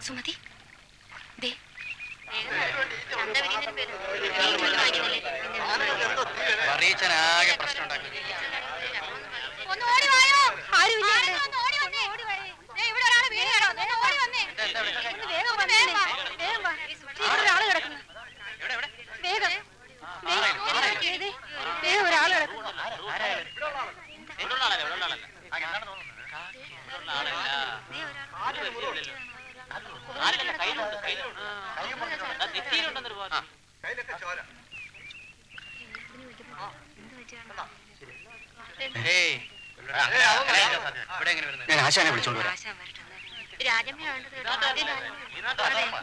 സുമതി ദേ പറയിച്ചനാകെ പ്രശ്നം ഉണ്ടാക്കി ഒന്ന് ഓടി വായോ ആരുമില്ല ഒന്ന് ഓടി വന്നേ ദേ, ഇവിടെ ഒരാൾ വീണ് കിടക്കുന്നു ഒന്ന് ഓടി വന്നേ ഒന്ന് വേഗം വന്നേ വേഗം വാ ഇവിടെ ഒരാൾ കിടക്കുന്നു വേഗം ദേ, ദേ, ദേ, വേഗം ഒരാൾ കിടക്കുന്നു ഏയ് ഇവിടെ എങ്ങനെ വരുന്നത് ഞാൻ ആശാനെ വിളിച്ചോണ്ട് വരാം രാജമ്മ വേണ്ടത് കേട്ടോ. ആദ്യം രാജമ്മ.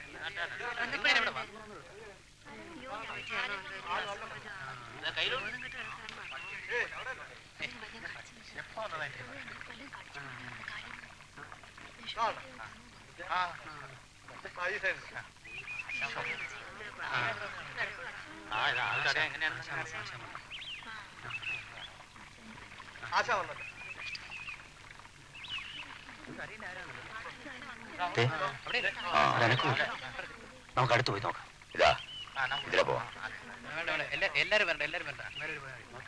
ദേ, ആ, ഒരനക്കവുമില്ല. നമുക്ക് അടുത്ത് പോയി നോക്കാം ഇതാ ഇതിലെ പോവാം വേണ്ട വേണ്ട എല്ലാ- എല്ലാരും വരണ്ട എല്ലാരും വരണ്ട വേറൊരു പോയാ മതി.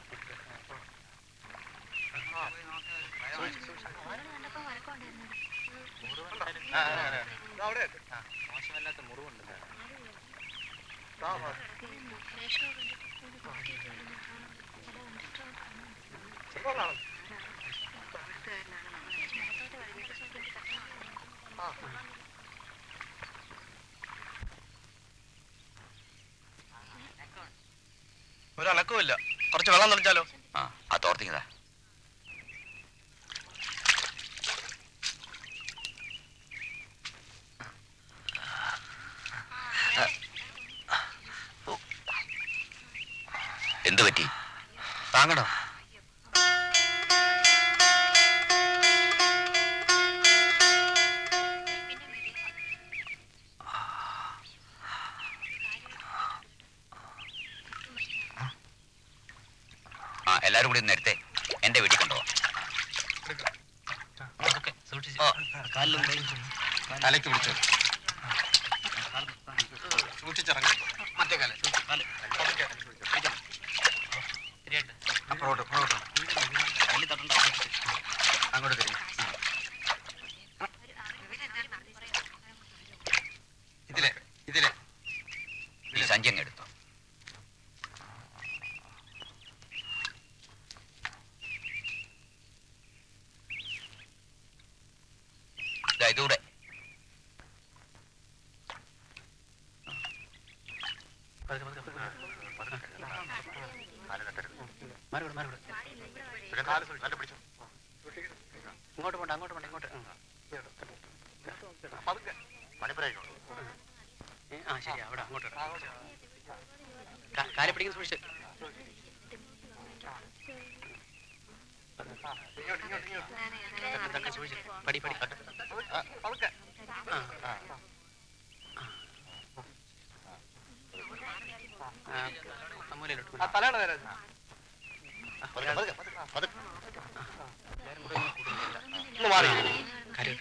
ആ, ആ, ആ. ആ, മോശമല്ലാത്ത മുറിവുണ്ട് ഒരനക്കവുമില്ല കുറച്ച് വെള്ളം തെളിച്ചാലോ ആ ആ തോർത്തിങ്ങതാ എന്ത് പറ്റി താങ്ങടോ ആ എല്ലാരും കൂടി നേരത്തെ എന്റെ വീട്ടിൽ കൊണ്ടുപോവാം തലയ്ക്ക് പിടിച്ചോ സൂക്ഷിച്ചിറങ്ങി മറ്റേ കാലം അപ്പുറോട്ട് അപ്പുറോട്ട് അങ്ങോട്ട് തിരിഞ്ഞു ഇതിലെ ഇതിലെ ഈ സഞ്ചി അങ്ങ് എടുത്തോ ദാ ഇതൂടെ ഇങ്ങോട്ട് പോണ്ട അങ്ങോട്ട് പോണ്ട ഇങ്ങോട്ട് ഉം. ഏ, ആ ശരി അവിടെ അങ്ങോട്ട് ഇടാം. കാ- കാല് പിടിക്കുന്ന സൂക്ഷിച്ച് ഇതൊക്കെ സൂക്ഷിച്ച് പടി പടി ആ. ആ, അമ്മൂലയിലോട്ട് കൊണ്ടുവാ. തലയുടെ നേരെ ഒന്ന് മാറി കാല്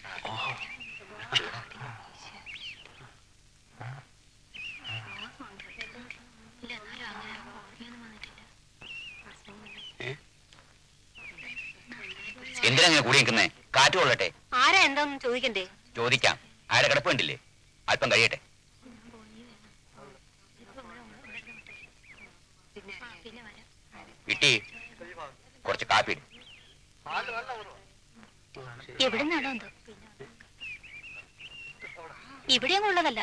എന്തിനാ ഇങ്ങനെ കൂടി നിൽക്കുന്നേ കാറ്റ് കൊള്ളട്ടെ ആരാ എന്താന്ന് ചോദിക്കണ്ടേ ചോദിക്കാം ആരുടെ കിടപ്പ് കണ്ടില്ലേ അല്പം കഴിയട്ടെ കിട്ടി കുറച്ച് കാപ്പി ഇട്. എവിടെ നിന്നാണോ എന്തോ ഇവിടെയൊന്നും ഉള്ളതല്ല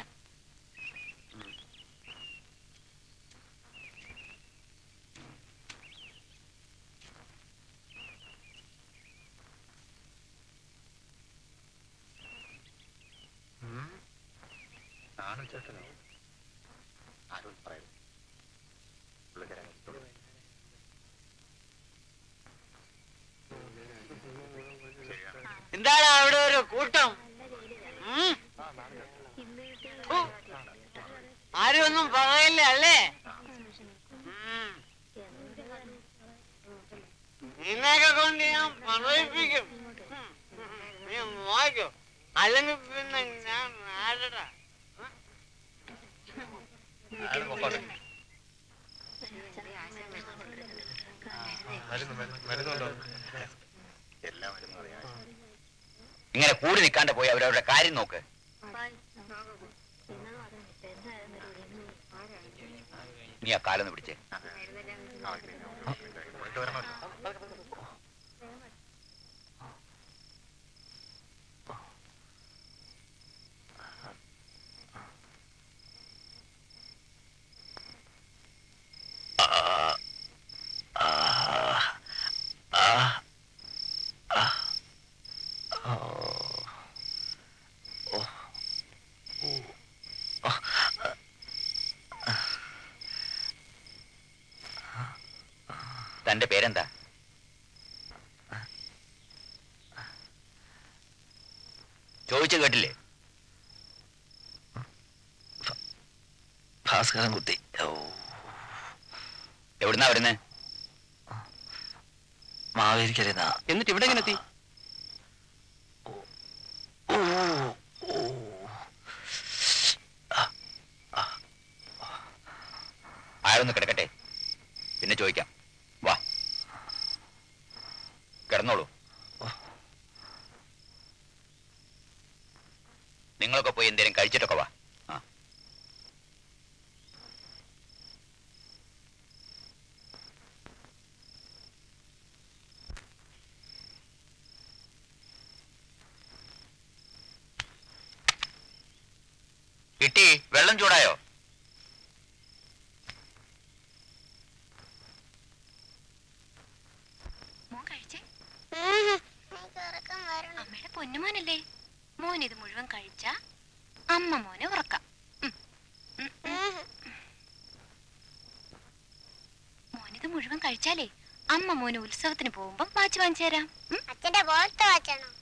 എന്താണ് അവിടെ ഒരു കൂട്ടം ഉം? ഓ, ആരും ഒന്നും പറയില്ല അല്ലേ ഉം. നിന്നെയൊക്കെ കൊണ്ട് ഞാൻ പറയിപ്പിക്കും ഉം. നീ ഒന്ന് വായിക്കോ അല്ലെങ്കിൽ പിന്നെ ഞാൻ ആരടാ ഇങ്ങനെ കൂടി നിൽക്കാണ്ട് പോയി അവരവരുടെ കാര്യം നോക്ക് നീ ആ കാലൊന്ന് പിടിച്ചേ തന്റെ പേരെന്താ ചോദിച്ചു കേട്ടില്ലേ ഭാസ്കരൻ കുട്ടി ഓ എവിടുന്നാ വരുന്നേ മാവേലിക്കരുന്നാ എന്നിട്ട് ഇവിടെ എങ്ങനെ എത്തി ഓ ഓ ആരൊന്ന് കിടക്കട്ടെ പിന്നെ ചോദിക്കാം വാ കിടന്നോളൂ നിങ്ങളൊക്കെ പോയി എന്തേലും കഴിച്ചിട്ടൊക്കെ വാ ആ കിട്ടി വെള്ളം ചൂടായോ മോൻ കഴിച്ചേ അമ്മയുടെ പൊന്നുമോനല്ലേ മോൻ ഇത് മുഴുവൻ കഴിച്ച അമ്മ മോനെ ഉറക്കാം ഉം. ഉം, ഉം. മോനിത് മുഴുവൻ കഴിച്ചാലേ അമ്മ മോന് ഉത്സവത്തിന് പോകുമ്പോ വാച്ച് വാങ്ങിച്ചു തരാം ഉം? അച്ഛന്റെ പോലത്തെ വാച്ചാണോ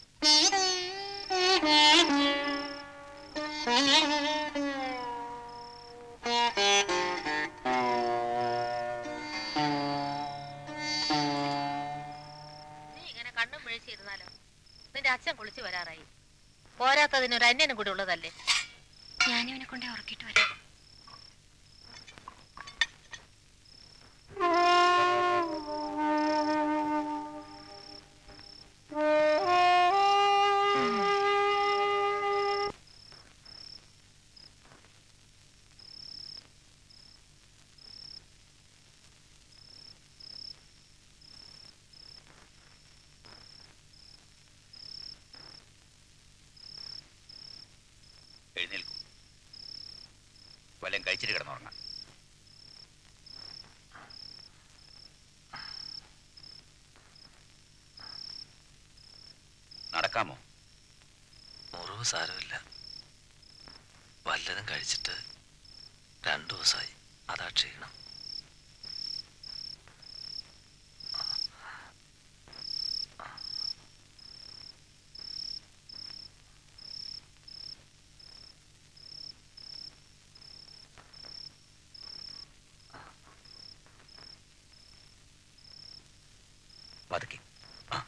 നീ ഇങ്ങനെ കണ്ണും പിഴിച്ചിരുന്നാലോ നിന്റെ അച്ഛൻ കുളിച്ചു വരാറായി പോരാത്തതിന് ഒരു അന്യനും കൂടി ഉള്ളതല്ലേ ഞാനിവനെ കൊണ്ടേ ഉറക്കിയിട്ട് വരാം എഴുന്നേൽക്കൂ വല്ലതും കഴിച്ചിട്ട് കിടന്നുറങ്ങാം നടക്കാമോ മുറിവ് സാരമില്ല വല്ലതും കഴിച്ചിട്ട് രണ്ടു ദിവസമായി അതാ ക്ഷീണം പതുക്കെ ആ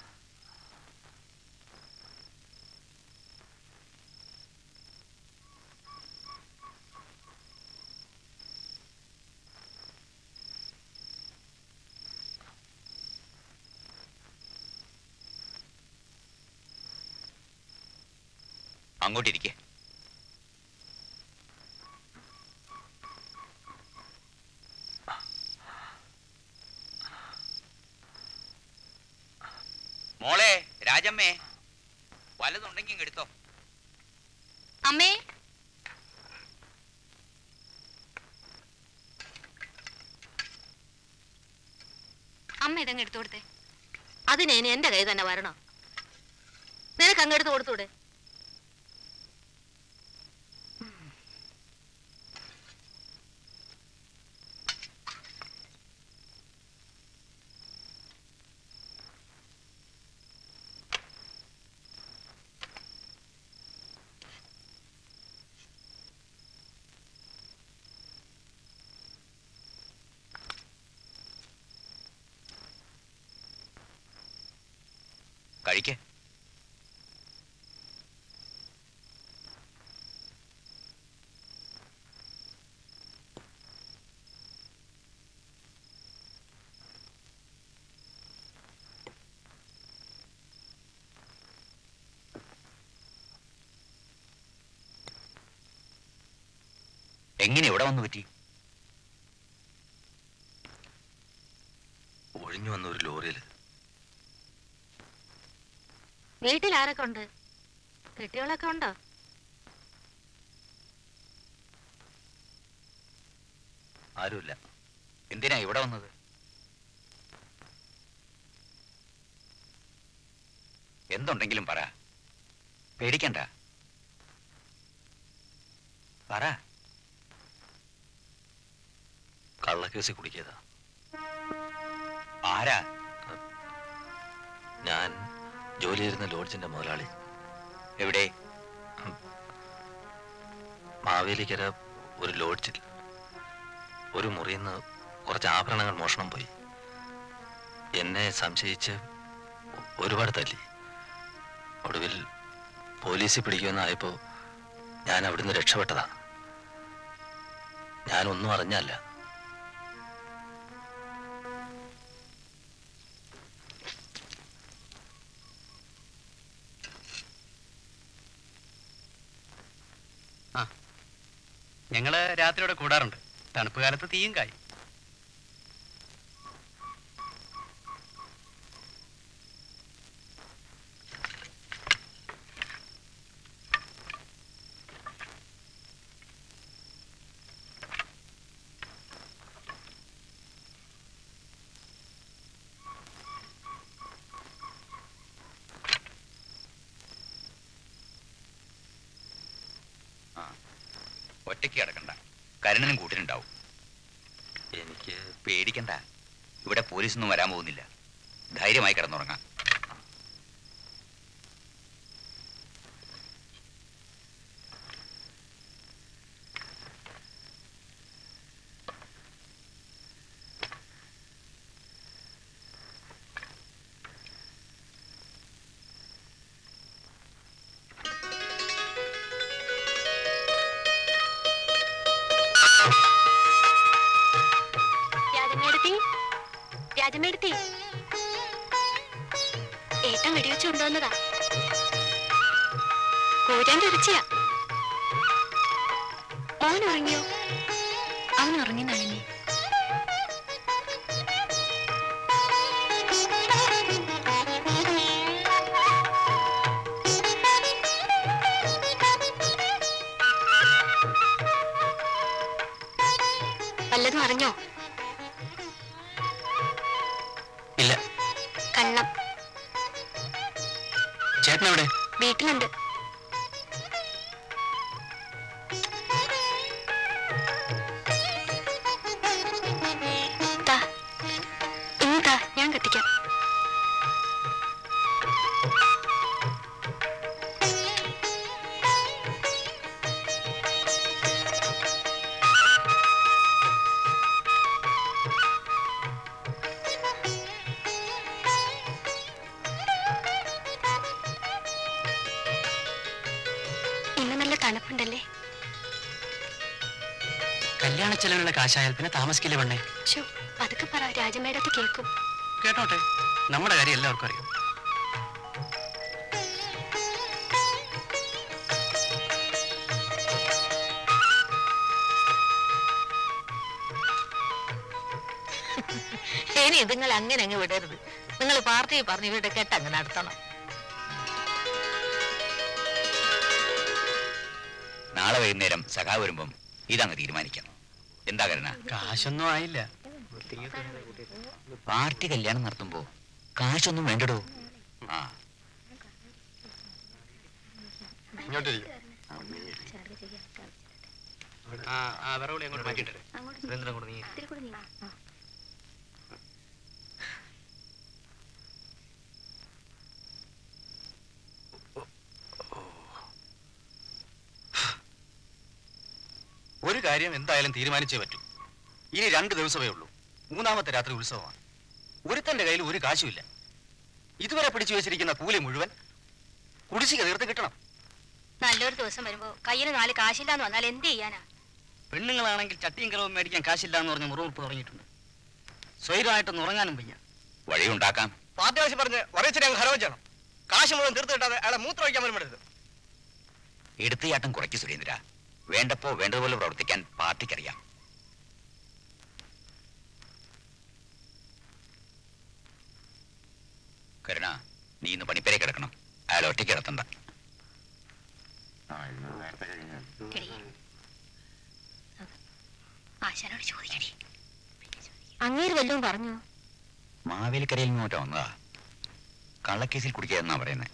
അങ്ങോട്ടിരിക്കെ മോളെ രാജമ്മേ വല്ലതുണ്ടെങ്കിൽ ഇങ്ങ് എടുത്തോ അമ്മേ അമ്മ ഇതങ്ങ് എടുത്തു കൊടുത്തേ അതിന് ഇനി എന്റെ കൈ തന്നെ വരണോ നിനക്ക് അങ്ങെടുത്ത് കൊടുത്തൂടെ കഴിക്കേ എങ്ങനെ ഇവിടെ വന്നു പറ്റി ഒഴിഞ്ഞു വന്ന ഒരു ലോറിയിൽ വീട്ടിൽ ആരൊക്കെ ഉണ്ട് കെട്ടികളൊക്കെ ഉണ്ടോ ആരുമില്ല എന്തിനാ ഇവിടെ വന്നത് എന്തുണ്ടെങ്കിലും പറ പേടിക്കണ്ട പറ കള്ളക്കേസി കുടിക്കിയതാ ആരാ ഞാൻ ജോലി ചെയ്യുന്ന ലോഡ്ജിന്റെ മുതലാളി എവിടെ മാവേലിക്കര ഒരു ലോഡ്ജിൽ ഒരു മുറിയിൽ നിന്ന് കുറച്ച് ആഭരണങ്ങൾ മോഷണം പോയി എന്നെ സംശയിച്ച് ഒരുപാട് തല്ലി ഒടുവിൽ പോലീസ് പിടിക്കുമെന്നായപ്പോൾ ഞാൻ അവിടുന്ന് രക്ഷപ്പെട്ടതാ ഞാനൊന്നും അറിഞ്ഞല്ല ഞങ്ങള് രാത്രി ഇവിടെ കൂടാറുണ്ട് തണുപ്പ് കാലത്ത് തീയും കായും ഒറ്റയ്ക്ക് കിടക്കണ്ട കരുണനും കൂട്ടിനുണ്ടാവും എനിക്ക് പേടിക്കണ്ട ഇവിടെ പോലീസൊന്നും വരാൻ പോകുന്നില്ല ധൈര്യമായി കിടന്നുറങ്ങാം രാജമേടത്തി രാജമേടത്തി ഏട്ടൻ വെടിവെച്ച് കൊണ്ടുവന്നതാ കൂരാന്റെ ഇറച്ചിയാ മോൻ ഉറങ്ങിയോ അവൻ ഉറങ്ങി നളിനി വല്ലതും അറിഞ്ഞോ ഇല്ല കള്ളം ചേട്ടൻ എവിടെ വീട്ടിലുണ്ട് താ, ഇങ്ങ് താ, ഞാൻ കത്തിക്കാം ഇന്ന് നല്ല തണുപ്പുണ്ടല്ലേ കല്യാണ ചെലവിനുള്ള കാശായാൽ പിന്നെ താമസിക്കില്ല പെണ്ണേ ഷോ അതൊക്കെ പറ രാജമേടത്ത് കേൾക്കും കേട്ടോട്ടെ നമ്മുടെ കാര്യം എല്ലാവർക്കും അറിയാം ഇനി ഇതുങ്ങൾ അങ്ങനെ അങ്ങ് വിടരുത് നിങ്ങൾ പാർട്ടിയെ പറഞ്ഞ് ഇവരുടെ കെട്ടങ്ങ് നടത്തണം നാളെ വൈകുന്നേരം സഖാ വരുമ്പം ഇതങ്ങ് തീരുമാനിക്കാം എന്താ കരുണ കാശൊന്നും ആയില്ല പാർട്ടി കല്യാണം നടത്തുമ്പോ കാശൊന്നും വേണ്ടടോ ആ ഇങ്ങോട്ടിരിക്കും ആ ആ വിറകുളി അങ്ങോട്ട് മാറ്റിയിട്ടെ സുരേന്ദ്രൻ കൂടെ നീ ഒരു കാര്യം എന്തായാലും തീരുമാനിച്ചേ പറ്റൂ ഇനി രണ്ട് ദിവസമേ ഉള്ളൂ മൂന്നാമത്തെ രാത്രി ഉത്സവമാണ് ഒരുത്തന്റെ കയ്യിൽ ഒരു കാശുമില്ല ഇതുവരെ പിടിച്ചു വെച്ചിരിക്കുന്ന കൂലി മുഴുവൻ കുടിശ്ശിക തീർത്ത് കിട്ടണം നല്ലൊരു ദിവസം വരുമ്പോ കയ്യിൽ നാല് കാശില്ലാന്ന് വന്നാൽ എന്ത് ചെയ്യാനാ പെണ്ണുങ്ങളാണെങ്കിൽ ചട്ടിയും കിളവും മേടിക്കാൻ കാശില്ല എന്ന് പറഞ്ഞ് മുറിവുപ്പ് തുടങ്ങിയിട്ടുണ്ട് സ്വൈരമായിട്ടൊന്ന് ഉറങ്ങാനും വയ്യ വഴിയുണ്ടാക്കാം പാർട്ടി ആവശ്യം പറഞ്ഞ് വരച്ചിട്ട് അങ്ങ് ഹരവ് ചെയ്യണം കാശ് മുഴുവൻ തീർത്ത് കിട്ടാതെ അയാളെ മൂത്രം ഒഴിക്കാൻ വരുമ്പോഴരുത് എടുത്തുചാട്ടം കുറയ്ക്ക് സുരേന്ദ്ര വേണ്ടപ്പോ വേണ്ടതുപോലെ പ്രവർത്തിക്കാൻ പാർട്ടിക്കറിയാം കരുണ നീ ഇന്ന് പണിപ്പേരെ കിടക്കണം അയാൾ ഒറ്റയ്ക്ക് കിടത്തണ്ട ആശാനോട് ചോദിക്കടി അങ്ങേര് വല്ലതും പറഞ്ഞു മാവേലിക്കരയിൽ നിന്ന് മറ്റോ വന്നതാ കള്ളക്കേസിൽ കുടിക്കുക എന്നാ പറയുന്നത്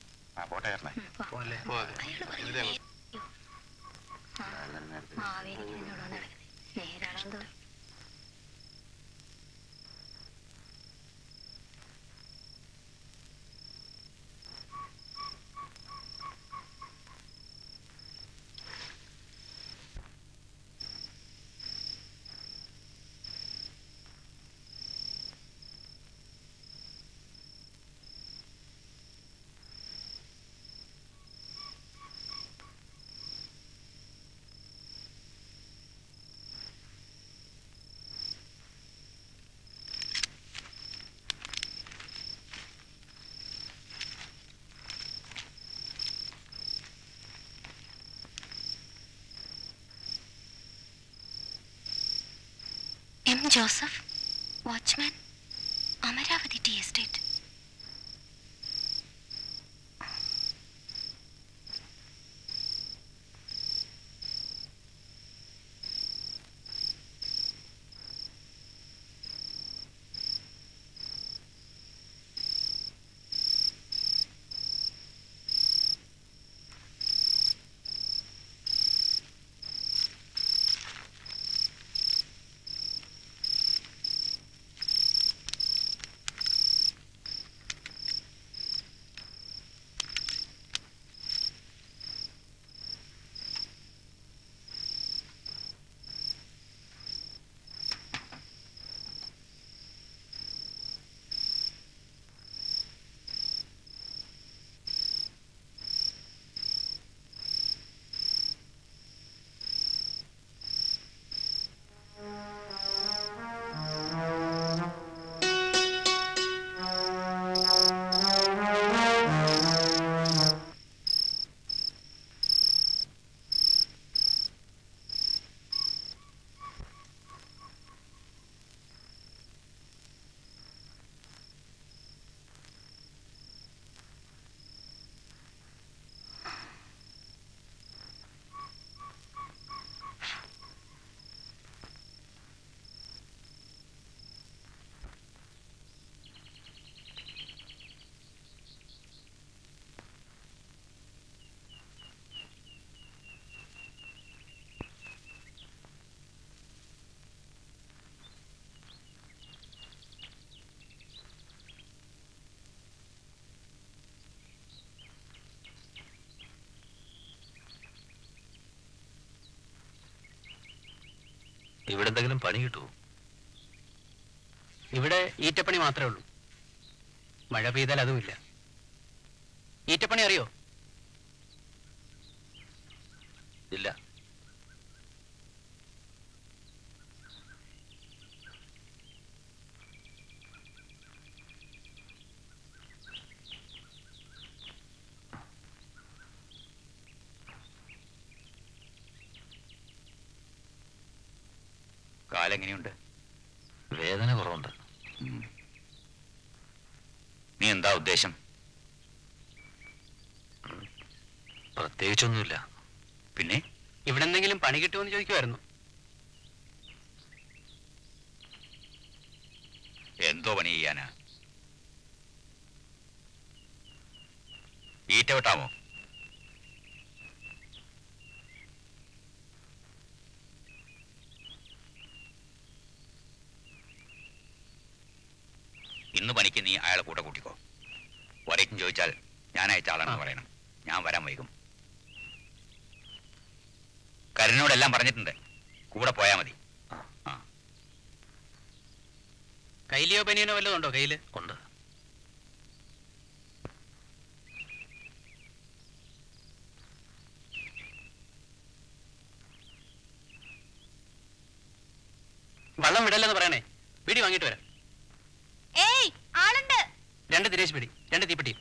നേരാണെന്തോ M Joseph watchman Amaravati tea estate ഇവിടെ എന്തെങ്കിലും പണി കിട്ടുമോ ഇവിടെ ഈറ്റപ്പണി മാത്രമേ ഉള്ളൂ മഴ പെയ്താൽ അതുമില്ല ഈറ്റപ്പണി അറിയോ ഇല്ല കാലെങ്ങനെയുണ്ട് വേദന കുറവുണ്ട് ഉം. നീ എന്താ ഉദ്ദേശം പ്രത്യേകിച്ചൊന്നുമില്ല പിന്നെ ഇവിടെ എന്തെങ്കിലും പണി കിട്ടുമെന്ന് ചോദിക്കുമായിരുന്നു എന്തോ പണി ചെയ്യാനാ ഈറ്റ വെട്ടാമോ ഇന്ന് പണിക്ക് നീ അയാളെ കൂടെ കൂട്ടിക്കോ ഒരേക്കും ചോദിച്ചാൽ ഞാൻ അയച്ച ആളാണെന്ന് ആ. പറയണം ഞാൻ വരാൻ വൈകും കരനോടെല്ലാം പറഞ്ഞിട്ടുണ്ട് കൂടെ പോയാ മതി ആ കയ്യിലെയോ പനിയനോ വല്ലതും ഉണ്ടോ കയ്യില് ഉണ്ട് വള്ളം വിടല്ലെന്ന് പറയണേ പിടി വാങ്ങിയിട്ട് വരാം ഏയ് ആളുണ്ട് രണ്ട് ദിനേശ് പിടി രണ്ട് തീപ്പെട്ടി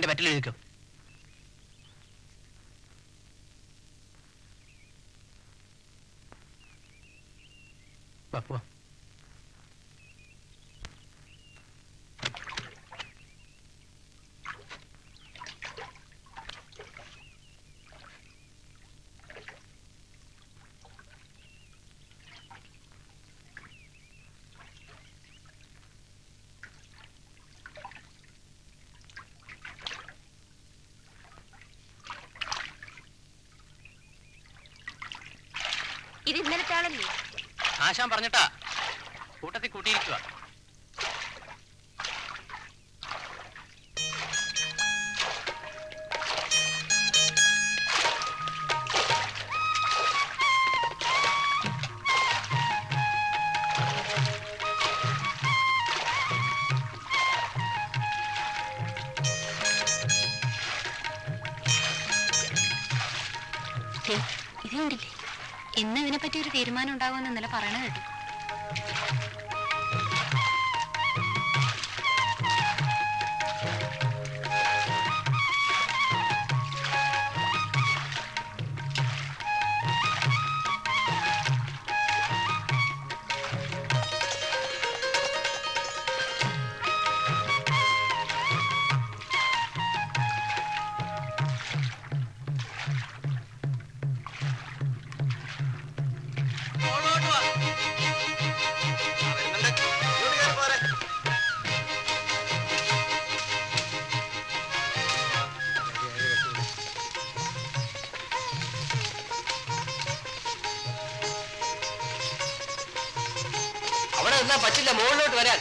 എന്റെ പറ്റിൽ ഇരിക്കും പോവാം ഇത് ഇന്നലത്തെ ആളല്ലേ ആശാൻ പറഞ്ഞിട്ടാ കൂട്ടത്തിൽ കൂട്ടിയിരിക്കുക ഇത് കണ്ടില്ലേ ഇന്ന് ഇതിനെ പറ്റി ഒരു തീരുമാനം ഉണ്ടാകുമെന്ന് ഇന്നലെ പറയണ കേട്ടു അവിടെ നിന്നാ പറ്റില്ല മുകളിലോട്ട് വരാൻ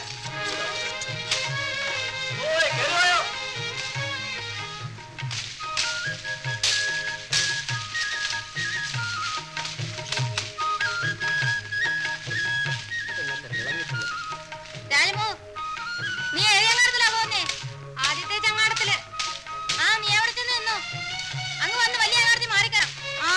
രാജമോ നീ ഏത് ചങ്ങാടത്തിലാ പോകുന്നേ ആദ്യത്തെ ചങ്ങാടത്തില് ആ നീ എവിടെ ചെന്ന് നിന്നോ അങ്ങ് വന്ന് വലിയ ചങ്ങാടത്തിൽ മാറിക്കണം ആ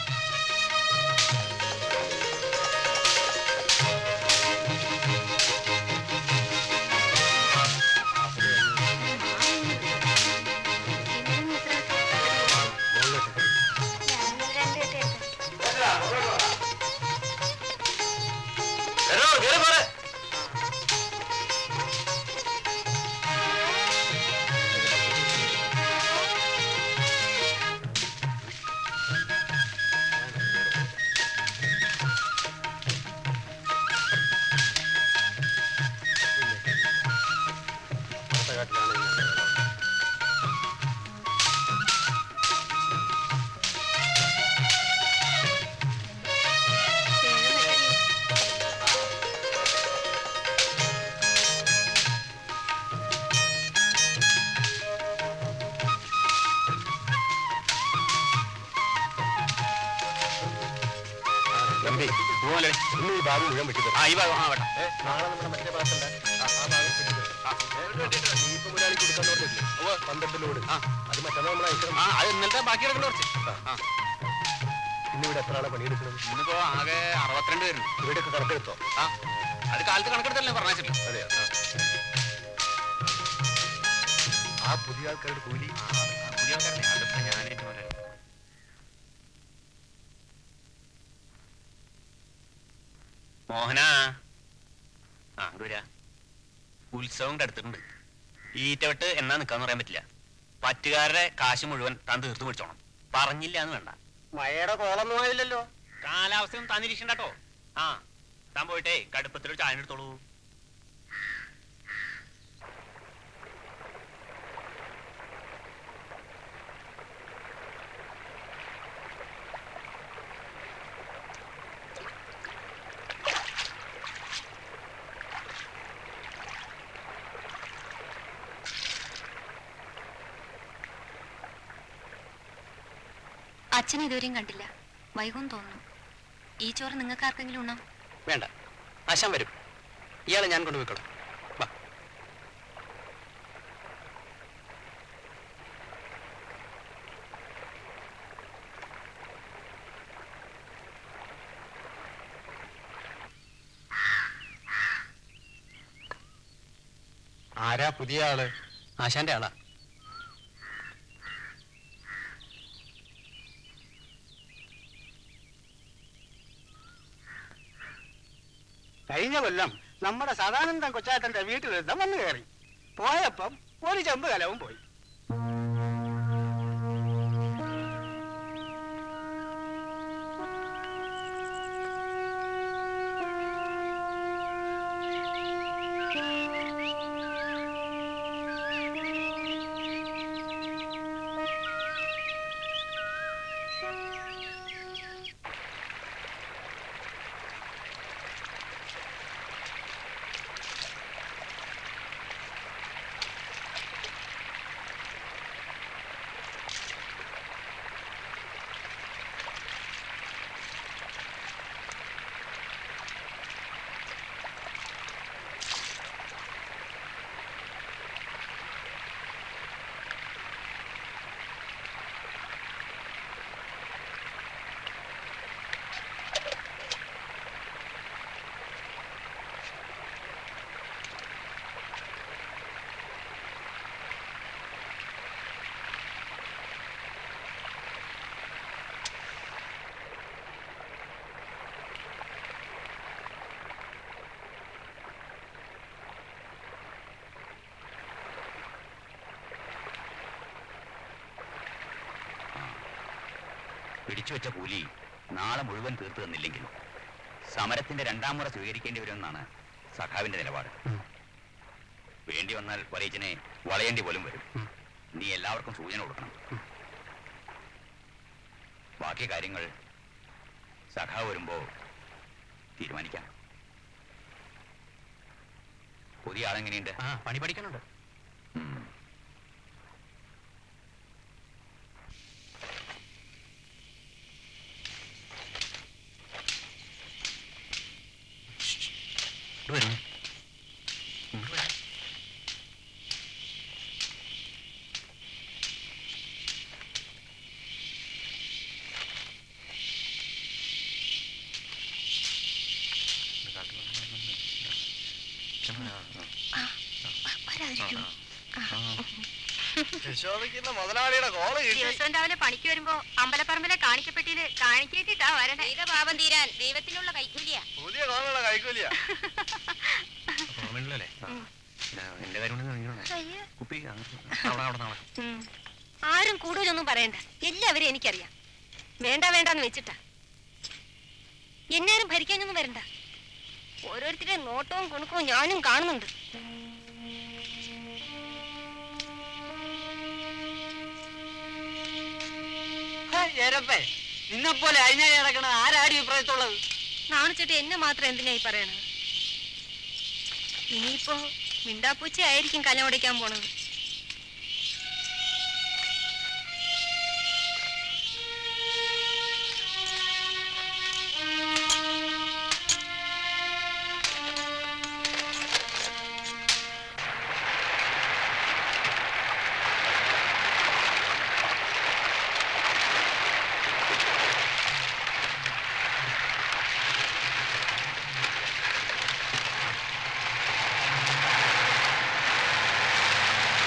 തമ്പി പോലെ ഇന്ന് ഈ ഭാഗം മുഴുവൻ വെട്ടി ആ ഈ ഭാഗം ആ വേണ്ട നാളെ നമ്മുടെ മറ്റേ ഭാഗത്തുണ്ട് ആ ആ ഭാഗം വെട്ടി നീ ഇപ്പൊ മുതലാളി കൊടുക്കാന്ന് പറഞ്ഞില്ലേ പന്ത്രണ്ട് ലോഡ് ആ. അത് മറ്റന്നാൾ നമ്മൾ അയക്കണം ആ അത് ഇന്നലത്തെ ബാക്കി കിടക്കുന്ന കുറച്ച് ആ ഇന്നിവിടെ എത്ര ആളെ പണിയെടുക്കണം ഇന്നിപ്പോ ആകെ അറുപത്തിരണ്ട് പേരുണ്ട് ഇവിടെയൊക്കെ കണക്കെടുത്തോ ആ അത് കാലത്ത് കണക്കെടുത്തല്ലേ പറഞ്ഞില്ല അതെയോ ആ പുതിയ ആൾക്കാരുടെ കൂലി പുതിയ ആൾക്കാരല്ലേ അതിപ്പോ ഞാനേറ്റ് പോലെ മോഹന ആ ദൂര ഉത്സവം അടുത്തിട്ടുണ്ട് ഈറ്റവട്ട് എന്നാ നിക്കാന്ന് പറയാൻ പറ്റില്ല പറ്റുകാരുടെ കാശ് മുഴുവൻ താൻ തീർത്തു പിടിച്ചോണം പറഞ്ഞില്ല എന്ന് വേണ്ട മഴയുടെ കോളൊന്നും ആയില്ലല്ലോ കാലാവസ്ഥയൊന്നും താൻ നിരീക്ഷണ്ട കേട്ടോ ആ താൻ പോയിട്ടേ കടുപ്പത്തിലൊരു ചായ എടുത്തോളൂ അച്ഛനെ ഇതുവരെയും കണ്ടില്ല വൈകും തോന്നുന്നു ഈ ചോറ് നിങ്ങൾക്ക് ആർക്കെങ്കിലും ഉണ്ണാം വേണ്ട ആശാൻ വരും ഇയാളെ ഞാൻ കൊണ്ടുപോയിക്കോളാം വാ ആരാ പുതിയ ആള് ആശാന്റെ ആളാ കഴിഞ്ഞ കൊല്ലം നമ്മുടെ സദാനന്ദൻ കൊച്ചാട്ടന്റെ വീട്ടിലൊരുത്തം വന്നു കയറി പോയപ്പം ഒരു ചെമ്പ് കലവും പോയി പിടിച്ചു വെച്ച കൂലി നാളെ മുഴുവൻ തീർത്തു തന്നില്ലെങ്കിൽ സമരത്തിന്റെ രണ്ടാം മുറ സ്വീകരിക്കേണ്ടി വരുമെന്നാണ് സഖാവിന്റെ നിലപാട് വേണ്ടി വന്നാൽ വലയിച്ചനെ വളയേണ്ടി പോലും വരും നീ എല്ലാവർക്കും സൂചന കൊടുക്കണം ബാക്കി കാര്യങ്ങൾ സഖാവ് വരുമ്പോ തീരുമാനിക്കാം പുതിയ ആളെങ്ങനെയുണ്ട് ആ പണി പഠിക്കാനുണ്ട് ഉം. ഇവിടെ വരുന്നു ഇങ്ങോട്ട് വരാം. വരാതിരിക്കൂ യശോദയ്ക്കുന്ന മുതലാളിയുടെ കോള് കിട്ടി ദിവസവും രാവിലെ പണിക്ക് വരുമ്പോ അമ്പലപ്പറമ്പിലെ കാണിക്കപ്പെട്ടിയില് കാണിക്കേറ്റിട്ടാ വരണേ ചെയ്ത പാപം തീരാൻ ദൈവത്തിനുള്ള കൈക്കൂലിയാ പുതിയ കോളുള്ള കൈക്കൂലിയാ ഓർമ്മയുണ്ടല്ലേ എന്റെ കാര്യം കൊണ്ട് നീങ്ങണേ. കുപ്പി അങ്ങ് അവിടെ അവിടെ നാളെ ആരും കൂടുതലൊന്നും പറയണ്ട എല്ലാവരും എനിക്കറിയാം വേണ്ട വേണ്ടാന്ന് വെച്ചിട്ടാ എന്നാരും ഭരിക്കാനൊന്നും വരണ്ട ഓരോരുത്തരുടെ നോട്ടവും കുണുക്കവും ഞാനും കാണുന്നുണ്ട് ഏരപ്പേ നിന്നെപ്പോലെ അഴിഞ്ഞായി നടക്കണ ആരാടി ഇപ്രായത്തുള്ളത് നാണിച്ചിട്ട് എന്നെ മാത്രം എന്തിനായി പറയണത് ഇനിയിപ്പോ മിണ്ടാപ്പൂച്ച ആയിരിക്കും കലം ഉടയ്ക്കാൻ പോണത് ആ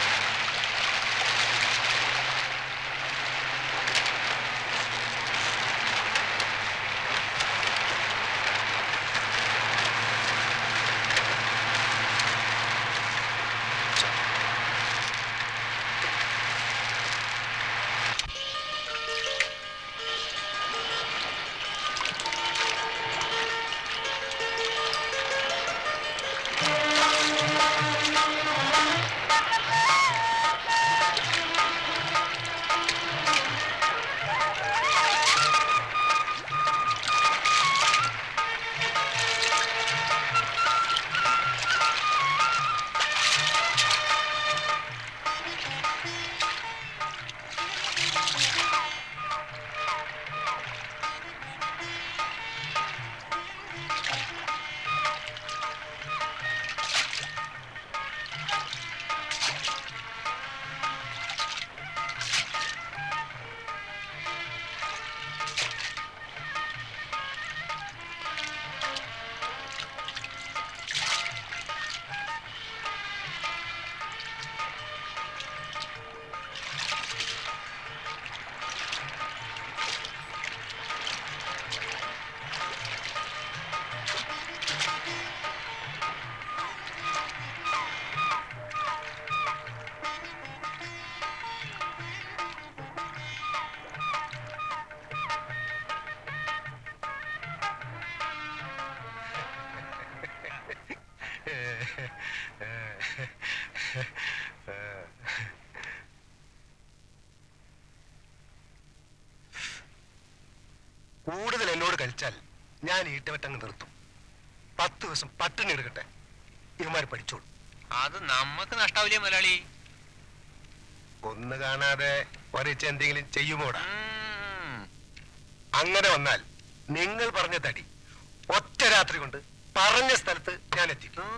കൂടുതൽ എന്നോട് കഴിച്ചാൽ ഞാൻ ഈട്ടവട്ടങ്ങ് നിർത്തും പത്ത് ദിവസം പട്ടിണി എടുക്കട്ടെ ഇവന്മാർ പഠിച്ചോളൂ അത് നമുക്ക് നഷ്ടാവില്ലേ മുതലാളി ഒന്ന് കാണാതെ ഒരച്ച എന്തെങ്കിലും ചെയ്യുമോടാ ഉം. അങ്ങനെ വന്നാൽ നിങ്ങൾ പറഞ്ഞ തടി ഒറ്റ രാത്രി കൊണ്ട് പറഞ്ഞ സ്ഥലത്ത് ഞാൻ എത്തിക്കും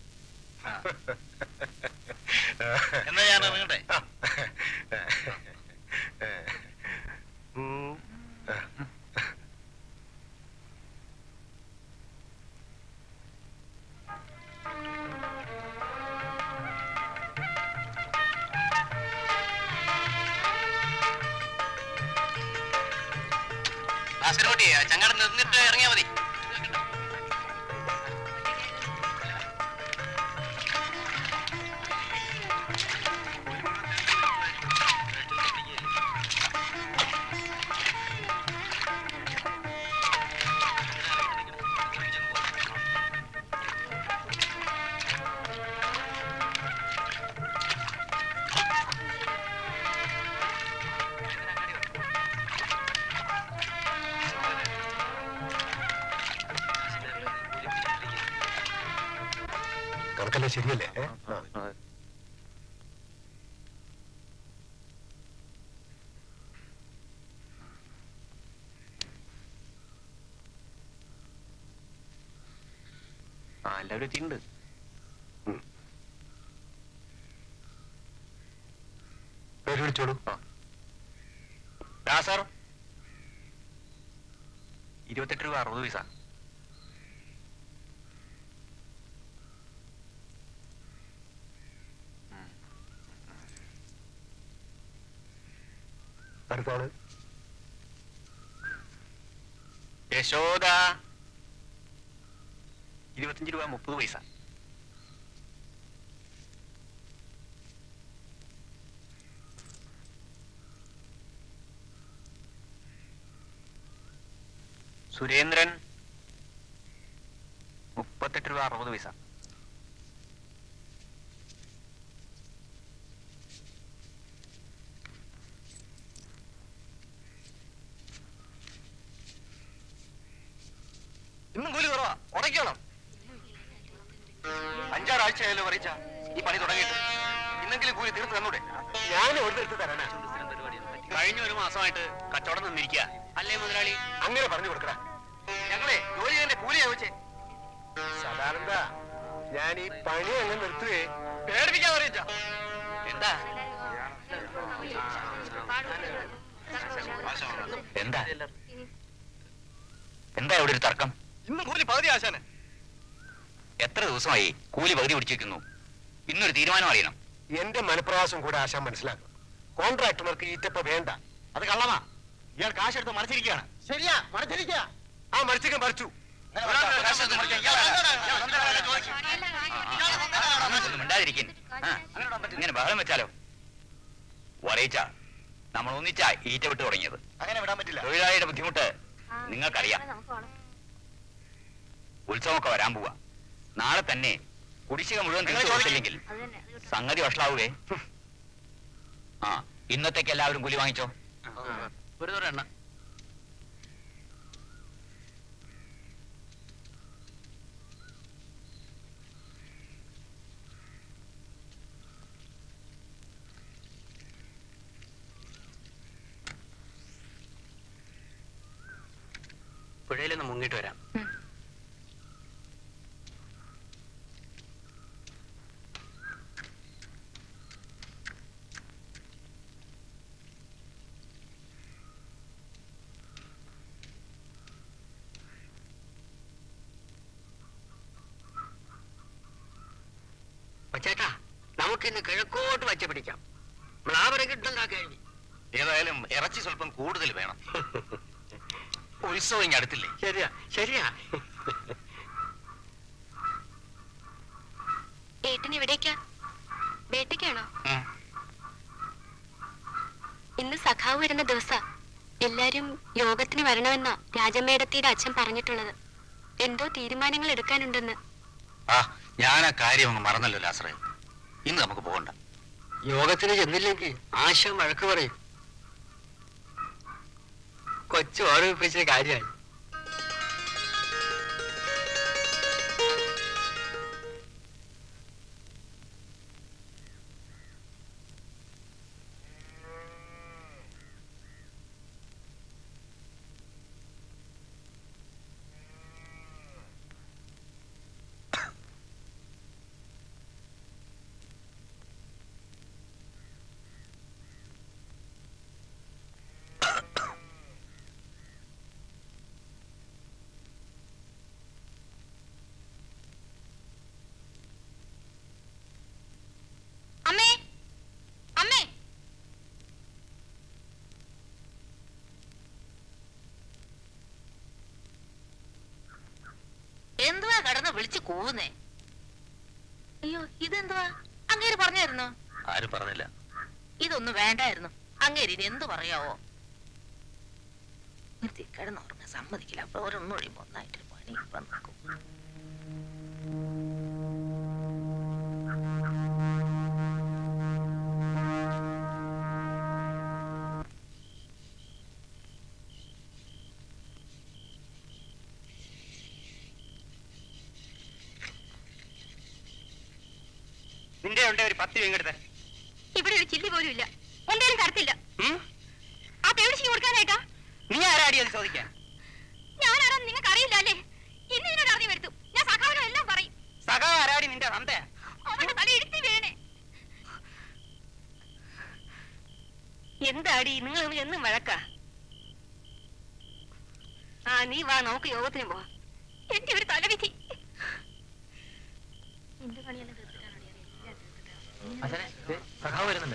എന്നാ ഞാൻ ഇറങ്ങട്ടെ ഉം. ഭാസ്കരോട്ടി ചങ്ങാടം നിന്നിട്ട് ഇറങ്ങിയാ മതി കണക്കല്ലേ ശരിയല്ലേ ഏ? ആ. ആ എല്ലാവരും എത്തിയിട്ടുണ്ട് പേര് വിളിച്ചോളൂ ദാസർ ഇരുപത്തെട്ട് രൂപ അറുപത് പൈസ അടുത്ത ആള് യശോദ ഇരുപത്തഞ്ച് രൂപ മുപ്പത് പൈസ സുരേന്ദ്രൻ മുപ്പത്തെട്ട് രൂപ അറുപത് പൈസ ഇന്നും കൂലി കുറവാ ഉടയ്ക്കണം അഞ്ചാറാഴ്ചയായല്ലോ പറയിച്ച ഈ പണി തുടങ്ങിയിട്ട് ഇന്നെങ്കിലും കൂലി തീർത്ത് തന്നൂടെ ഞാൻ എവിടെ എടുത്ത് തരാനാ കഴിഞ്ഞ ഒരു മാസമായിട്ട് കച്ചവടം നിന്നിരിക്കുക അല്ലേ മുതലാളി അങ്ങനെ പറഞ്ഞു കൊടുക്കടാ ഞങ്ങളെ ജോലി ചെയ്തതിന്റെ കൂലി ചോദിച്ചേ സദാനന്ദ ഞാൻ ഈ പണി അങ്ങ് നിർത്തുകയെ പേടിപ്പിക്കാൻ പറയിച്ച എന്താ എന്താ എന്താ ഇവിടെ ഒരു തർക്കം ഇന്നും കൂലി പകുതി ആശാനെ എത്ര ദിവസമായി കൂലി പകുതി പിടിച്ചിരിക്കുന്നു ഇന്നൊരു തീരുമാനം അറിയണം എന്റെ മനപ്രയാസം കൂടെ ആശാൻ മനസ്സിലാക്കും കോൺട്രാക്ടർമാർക്ക് ഈറ്റപ്പ വേണ്ട അത് കള്ളമാ ഇയാൾ കാശെടുത്ത് മറിച്ചിരിക്കുകയാണ് ശരിയാ മറച്ചിരിക്കുക ആ മരിച്ചിക്കാൻ മരിച്ചു ഒന്നും മിണ്ടാതിരിക്കും ഇങ്ങനെ ബഹളം വെച്ചാലോ വറയിച്ച നമ്മൾ ഒന്നിച്ചാ ഈറ്റ വിട്ട് തുടങ്ങിയത് അങ്ങനെ വിടാൻ പറ്റില്ല തൊഴിലാളിയുടെ ബുദ്ധിമുട്ട് നിങ്ങൾക്കറിയാം ഉത്സവമൊക്കെ വരാൻ പോവാ നാളെ തന്നെ കുടിശ്ശിക മുഴുവൻ തീർത്തു കൊടുത്തില്ലെങ്കിൽ സംഗതി വഷളാവുകേ ആ ഇന്നത്തേക്ക് എല്ലാവരും കൂലി വാങ്ങിച്ചോ ഒരു തരം എണ്ണ പുഴയിലൊന്ന് മുങ്ങിട്ട് വരാം ചേട്ടാ നമുക്കിന്ന് കിഴക്കോട്ട് വച്ച പിടിക്കാം മ്ലാവരം കിട്ടുന്ന കഴിഞ്ഞു ഏതായാലും ഇറച്ചി സ്വല്പം കൂടുതൽ വേണം ഉത്സവം ഇങ്ങ് അടുത്തില്ലേ ശരിയാ ശരിയാ ഏട്ടൻ എവിടേക്കാ വേട്ടയ്ക്കാണോ ഉം. ഇന്ന് സഖാവ് വരുന്ന ദിവസ എല്ലാരും യോഗത്തിന് വരണമെന്നാ രാജമേടത്തിയുടെ അച്ഛൻ പറഞ്ഞിട്ടുള്ളത് എന്തോ തീരുമാനങ്ങൾ എടുക്കാനുണ്ടെന്ന് ആ ഞാൻ ആ കാര്യം അങ്ങ് മറന്നല്ലോ ലാസറേ ഇന്ന് നമുക്ക് പോകണം യോഗത്തിന് ചെന്നില്ലെങ്കിൽ ആശ വഴക്ക് പറയും കൊച്ചു ഓർമ്മിപ്പിച്ച കാര്യമായി അമ്മേ അമ്മേ എന്തുവാ കടന്ന് വിളിച്ച് കൂവുന്നേ അയ്യോ ഇതെന്തുവാ അങ്ങേര് പറഞ്ഞായിരുന്നു ആരും പറഞ്ഞില്ല ഇതൊന്നും വേണ്ടായിരുന്നു അങ്ങേര് ഇനി എന്ത് പറയാവോ നിർത്തി കിടന്നുറങ്ങാൻ സമ്മതിക്കില്ല അപ്പൊ ഒരൊന്നും ഒഴിയുമ്പോ ഒന്നായിട്ടൊരു പണി ഇപ്പം നോക്കും നിന്റെ ഉണ്ട് ഒരു പത്ത് രൂപ എടുത്തേ ഇവിടെ ഒരു ചില്ലി പോലും ഇല്ല എന്തായാലും തരത്തില്ല ആ പേടിച്ചു കൊടുക്കാനായിട്ടാ നീ ആരാടി അത് ചോദിക്കാൻ ഞാനാണെന്ന് നിങ്ങൾക്ക് അറിയില്ല അല്ലേ ഇന്ന് ഇതിനോട് അറിഞ്ഞു വരുത്തും ഞാൻ സഖാവിനും എല്ലാം പറയും സഖാവ് ആരാടി നിന്റെ തന്തയാ അവന്റെ തല ഇടുത്തി വീണേ എന്താടി നിങ്ങൾ തമ്മിൽ എന്നും വഴക്കാ ആ നീ വാ നമുക്ക് യോഗത്തിന് പോവാ എന്റെ ഒരു തലവിധി എന്റെ പണിയെല്ലാം തീർത്തിട്ടാണോ സഖാവ് വരുന്നുണ്ട്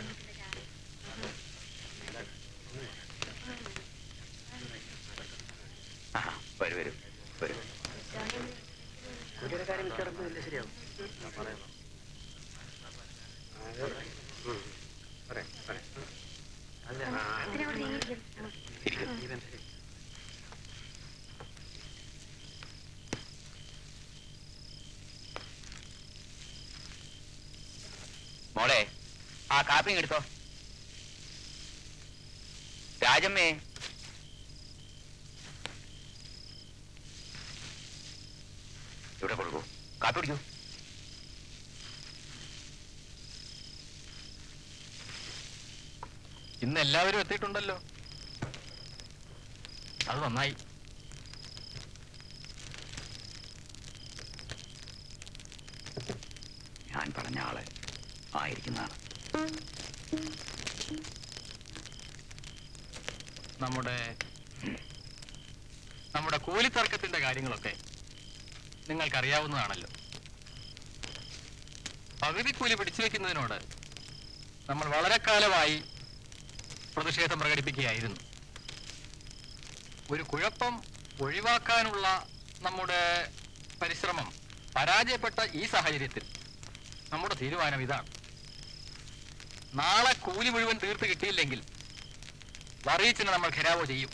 ആ വരൂ വരൂ വരൂ ഇരിക്കൂ. മോളെ ആ കാപ്പിങ് എടുത്തോ രാജമ്മേ ഇവിടെ കൊടുക്കൂ കാപ്പി കുടിക്കൂ ഇന്ന് എല്ലാവരും എത്തിയിട്ടുണ്ടല്ലോ അത് നന്നായി ഞാൻ പറഞ്ഞ ആള് ആയിരിക്കുന്നതാണ് നമ്മുടെ നമ്മുടെ കൂലിത്തർക്കത്തിന്റെ കാര്യങ്ങളൊക്കെ നിങ്ങൾക്കറിയാവുന്നതാണല്ലോ പകുതി കൂലി പിടിച്ചു വെക്കുന്നതിനോട് നമ്മൾ വളരെ കാലമായി പ്രതിഷേധം പ്രകടിപ്പിക്കുകയായിരുന്നു ഒരു കുഴപ്പം ഒഴിവാക്കാനുള്ള നമ്മുടെ പരിശ്രമം പരാജയപ്പെട്ട ഈ സാഹചര്യത്തിൽ നമ്മുടെ തീരുമാനം ഇതാണ് നാളെ കൂലി മുഴുവൻ തീർത്ത് കിട്ടിയില്ലെങ്കിൽ വറീച്ചിനെ നമ്മൾ ഘരാവോ ചെയ്യും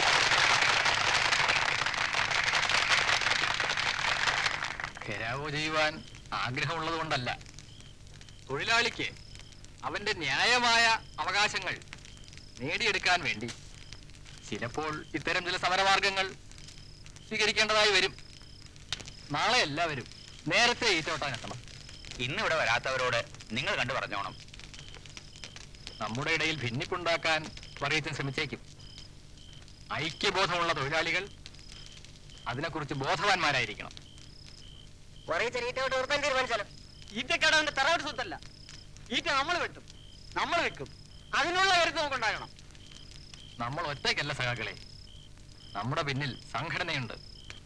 ഘരാവോ ചെയ്യുവാൻ ആഗ്രഹമുള്ളത് കൊണ്ടല്ല തൊഴിലാളിക്ക് അവന്റെ ന്യായമായ അവകാശങ്ങൾ നേടിയെടുക്കാൻ വേണ്ടി ചിലപ്പോൾ ഇത്തരം ചില സമരമാർഗങ്ങൾ സ്വീകരിക്കേണ്ടതായി വരും നാളെ എല്ലാവരും നേരത്തെ ഈറ്റോട്ടാനെത്തണം ഇന്ന് ഇവിടെ വരാത്തവരോട് നിങ്ങൾ കണ്ടു പറഞ്ഞോണം നമ്മുടെ ഇടയിൽ ഭിന്നിപ്പുണ്ടാക്കാൻ പറയത്തിന് ശ്രമിച്ചേക്കും ഐക്യബോധമുള്ള തൊഴിലാളികൾ അതിനെക്കുറിച്ച് ബോധവാന്മാരായിരിക്കണം തീരുമാനിച്ചാലോ ഈറ്റക്കടവിന്റെ തറവാട് സ്വത്തല്ല ഈറ്റ നമ്മൾ വെട്ടും നമ്മൾ വെക്കും അതിനുള്ള കരുത്ത് നമുക്കുണ്ടാകണം നമ്മൾ ഒറ്റയ്ക്കല്ല സഖാക്കളെ നമ്മുടെ പിന്നിൽ സംഘടനയുണ്ട്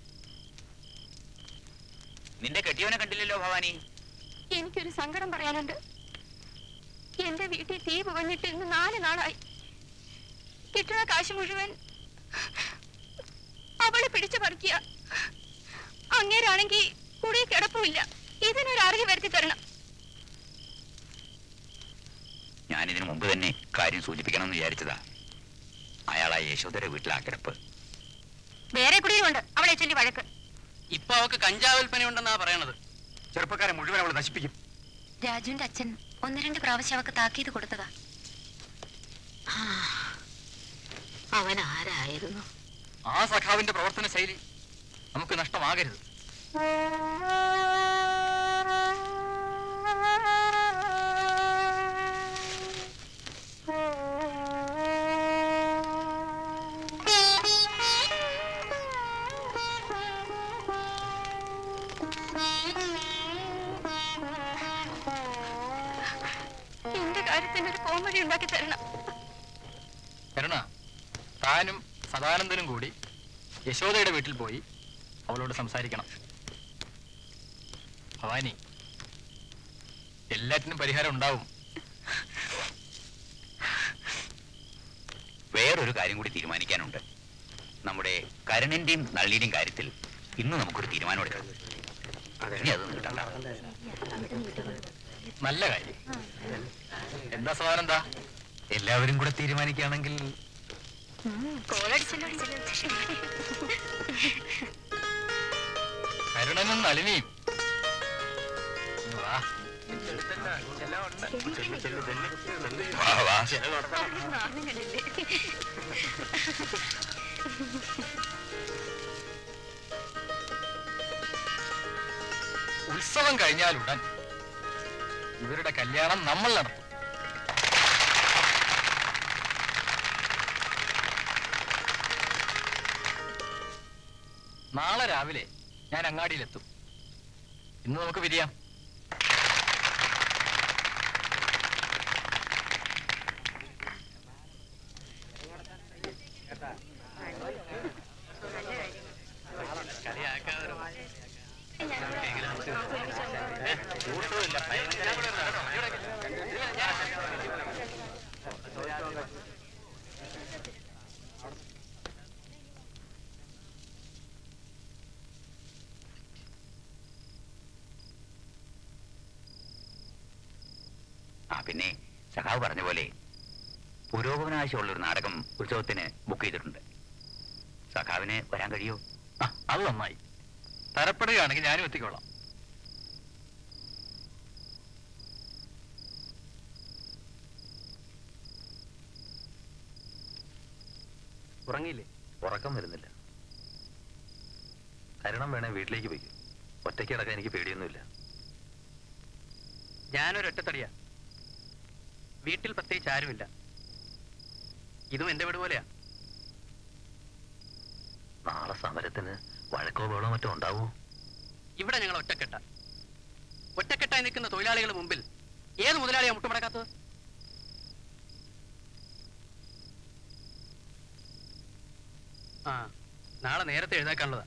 നിന്റെ കെട്ടിയവനെ കണ്ടില്ലല്ലോ ഭവാനി എനിക്കൊരു സങ്കടം പറയാനുണ്ട് എന്റെ വീട്ടിൽ തീ പുകഞ്ഞിട്ട് ഇന്ന് നാല് നാളായി കിട്ടുന്ന കാശ് മുഴുവൻ അവള് പിടിച്ചു പറിക്കുക അങ്ങേരാണെങ്കിൽ കുടി കിടപ്പുമില്ല ഇതിനൊരു അറിവ് വരുത്തി തരണം ഞാൻ ഇതിനു മുമ്പ് തന്നെ കാര്യം സൂചിപ്പിക്കണമെന്ന് വിചാരിച്ചതാ അയാൾ ആ യശോധര വീട്ടിലാ കിടപ്പ് വേറെ കുടിയുമുണ്ട് അവളെ ചൊല്ലി വഴക്ക് ഇപ്പൊ അവക്ക് കഞ്ചാവ് വിൽപ്പന ഉണ്ടെന്നാ പറയണത് ചെറുപ്പക്കാരെ മുഴുവൻ അവൾ നശിപ്പിക്കും രാജുവിന്റെ അച്ഛൻ ഒന്ന് രണ്ട് പ്രാവശ്യം അവക്ക് താക്കീത് കൊടുത്തതാ അവൻ ആരായിരുന്നു ആ സഖാവിന്റെ പ്രവർത്തന ശൈലി നമുക്ക് നഷ്ടമാകരുത് എന്റെ കാര്യത്തിന് ഒരു കോമഡി ഉണ്ടാക്കി തരണം കരുണ താനും സദാനന്ദനും കൂടി യശോദയുടെ വീട്ടിൽ പോയി അവളോട് സംസാരിക്കണം ഭവാനി എല്ലാറ്റിനും പരിഹാരം ഉണ്ടാവും വേറൊരു കാര്യം കൂടി തീരുമാനിക്കാനുണ്ട് നമ്മുടെ കരുണന്റെയും നളിനിയുടെയും കാര്യത്തിൽ ഇന്ന് നമുക്കൊരു തീരുമാനം എടുക്കാം ഇനി അത് നീട്ടണ്ട നല്ല കാര്യം എന്താ സദാനന്ദ എല്ലാവരും കൂടെ തീരുമാനിക്കുകയാണെങ്കിൽ കോളടിച്ചല്ലോ കരുണനും നളിനിയും ഇങ്ങ് വാ. വാ, വാ. ഉത്സവം കഴിഞ്ഞാലുടൻ ഇവരുടെ കല്യാണം നമ്മൾ നടത്തും നാളെ രാവിലെ ഞാൻ അങ്ങാടിയിലെത്തും ഇന്ന് നമുക്ക് പിരിയാം ആ പിന്നെ സഖാവ് പറഞ്ഞ പോലെ പുരോഗമനാവശ്യമുള്ള ഒരു നാടകം ഉത്സവത്തിന് ബുക്ക് ചെയ്തിട്ടുണ്ട് സഖാവിന് വരാൻ കഴിയോ ആ അത് നന്നായി തരപ്പെടുകയാണെങ്കിൽ ഞാനും എത്തിക്കോളാം ഉറങ്ങിയില്ലേ ഉറക്കം വരുന്നില്ല കരുണം വേണേ വീട്ടിലേക്ക് പോയിക്കും ഒറ്റയ്ക്ക് കിടക്കാൻ എനിക്ക് പേടിയൊന്നുമില്ല ഞാനൊരൊറ്റത്തടിയാ വീട്ടിൽ പ്രത്യേകിച്ച് ആരുമില്ല ഇതും എന്റെ വീട് പോലെയാ നാളെ സമരത്തിന് വഴക്കോ ബഹളോ മറ്റോ ഉണ്ടാവോ ഇവിടെ ഞങ്ങൾ ഒറ്റക്കെട്ട ഒറ്റക്കെട്ടായി നിൽക്കുന്ന തൊഴിലാളികളുടെ മുമ്പിൽ ഏത് മുതലാളിയാ മുട്ടുമടക്കാത്തത് ആ നാളെ നേരത്തെ എഴുതാക്കാനുള്ളതാ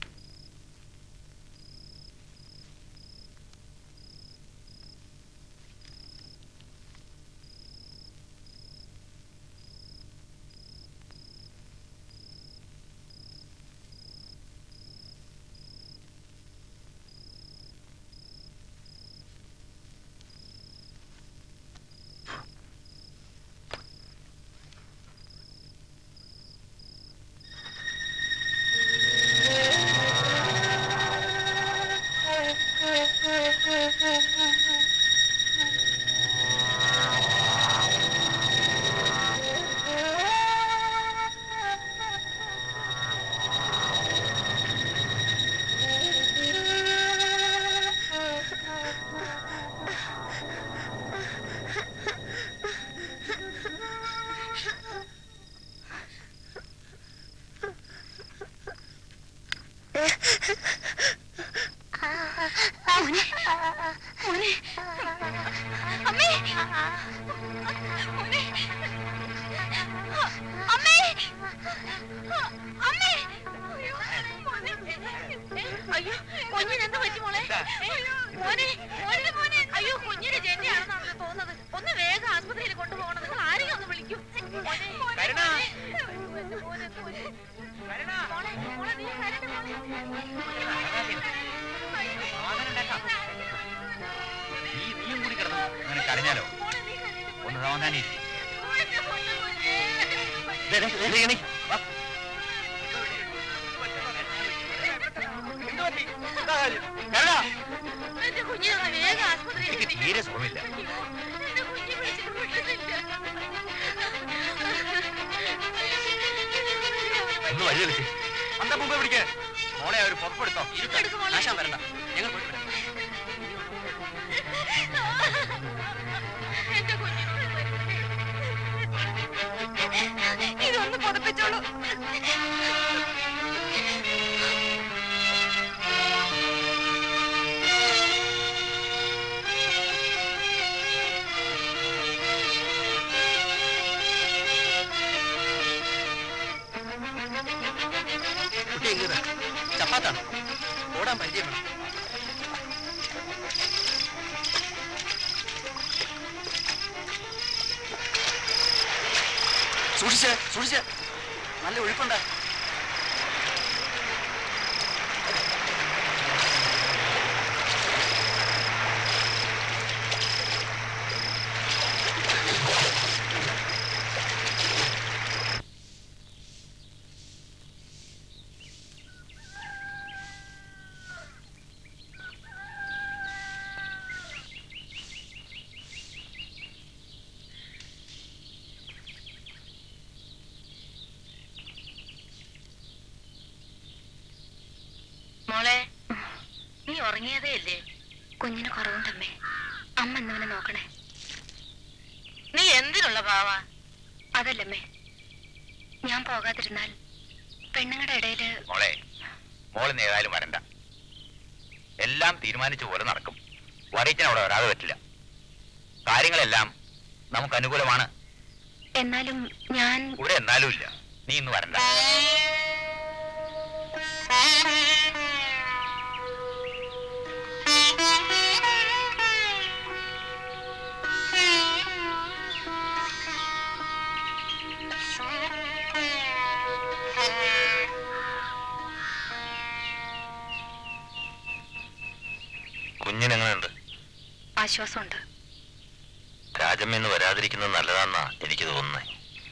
മോനെ മോനെ അമ്മേ മോനെ അമ്മേ അമ്മേ അയ്യോ കുഞ്ഞിന് എന്താ പറ്റി മോളെ മോനെ മോനെ മോനെ അയ്യോ കുഞ്ഞിന് ജന്യാണെന്നാണല്ലോ തോന്നുന്നത് ഒന്ന് വേഗം ആസ്പത്രിയിൽ കൊണ്ടുപോകണം നിങ്ങൾ ആരെയും ഒന്ന് വിളിക്കും മോനെ കരുണ. മോനെ മോനെ മോളെ മോളെ നീ കരണ്ട നീ നീയും കൂടി കിടന്നു അങ്ങനെ കരഞ്ഞാലോ ഒന്ന് സമാധാനം എന്റെ കുഞ്ഞിനെ വേഗം ആസ്പത്രിയിൽ തീരെ സുഖമില്ല എന്റെ ഒന്ന് വഴി കളിച്ച് അന്താ മുമ്പേ പിടിക്കേ മോളെ ഒരു പുറപ്പെടുത്തോ ആശാൻ വരണ്ട ഞങ്ങൾ പോയിട്ട് വരാം. ഇതൊന്ന് പുതപ്പിച്ചോളൂ കുട്ടി എങ്ങനെ ചപ്പാത്താണ് ഓടാൻ പരിചയപ്പെടാം സൂക്ഷിച്ചേ സൂക്ഷിച്ചേ നല്ല ഒഴുക്കുണ്ട മോളെ നീ ഉറങ്ങിയതേ ഇല്ലേ കുഞ്ഞിന് കുറവുണ്ടമ്മേ അമ്മ എന്നവനെ നോക്കണേ നീ എന്തിനുള്ള ഭാവ അതല്ലമ്മേ ഞാൻ പോകാതിരുന്നാൽ പെണ്ണുങ്ങളുടെ ഇടയില് മോളെ മോളിന്ന് ഏതായാലും വരണ്ട എല്ലാം തീരുമാനിച്ച പോലെ നടക്കും വറീച്ചൻ അവിടെ വരാതെ പറ്റില്ല കാര്യങ്ങളെല്ലാം നമുക്ക് അനുകൂലമാണ് എന്നാലും ഞാൻ ഇവിടെ എന്നാലും ഇല്ല നീ ഇന്ന് വരണ്ട കുഞ്ഞിനെങ്ങനെയുണ്ട് ആശ്വാസമുണ്ട് രാജമ്മ ഇന്ന് വരാതിരിക്കുന്നത് നല്ലതാന്നാ എനിക്ക് തോന്നുന്നത്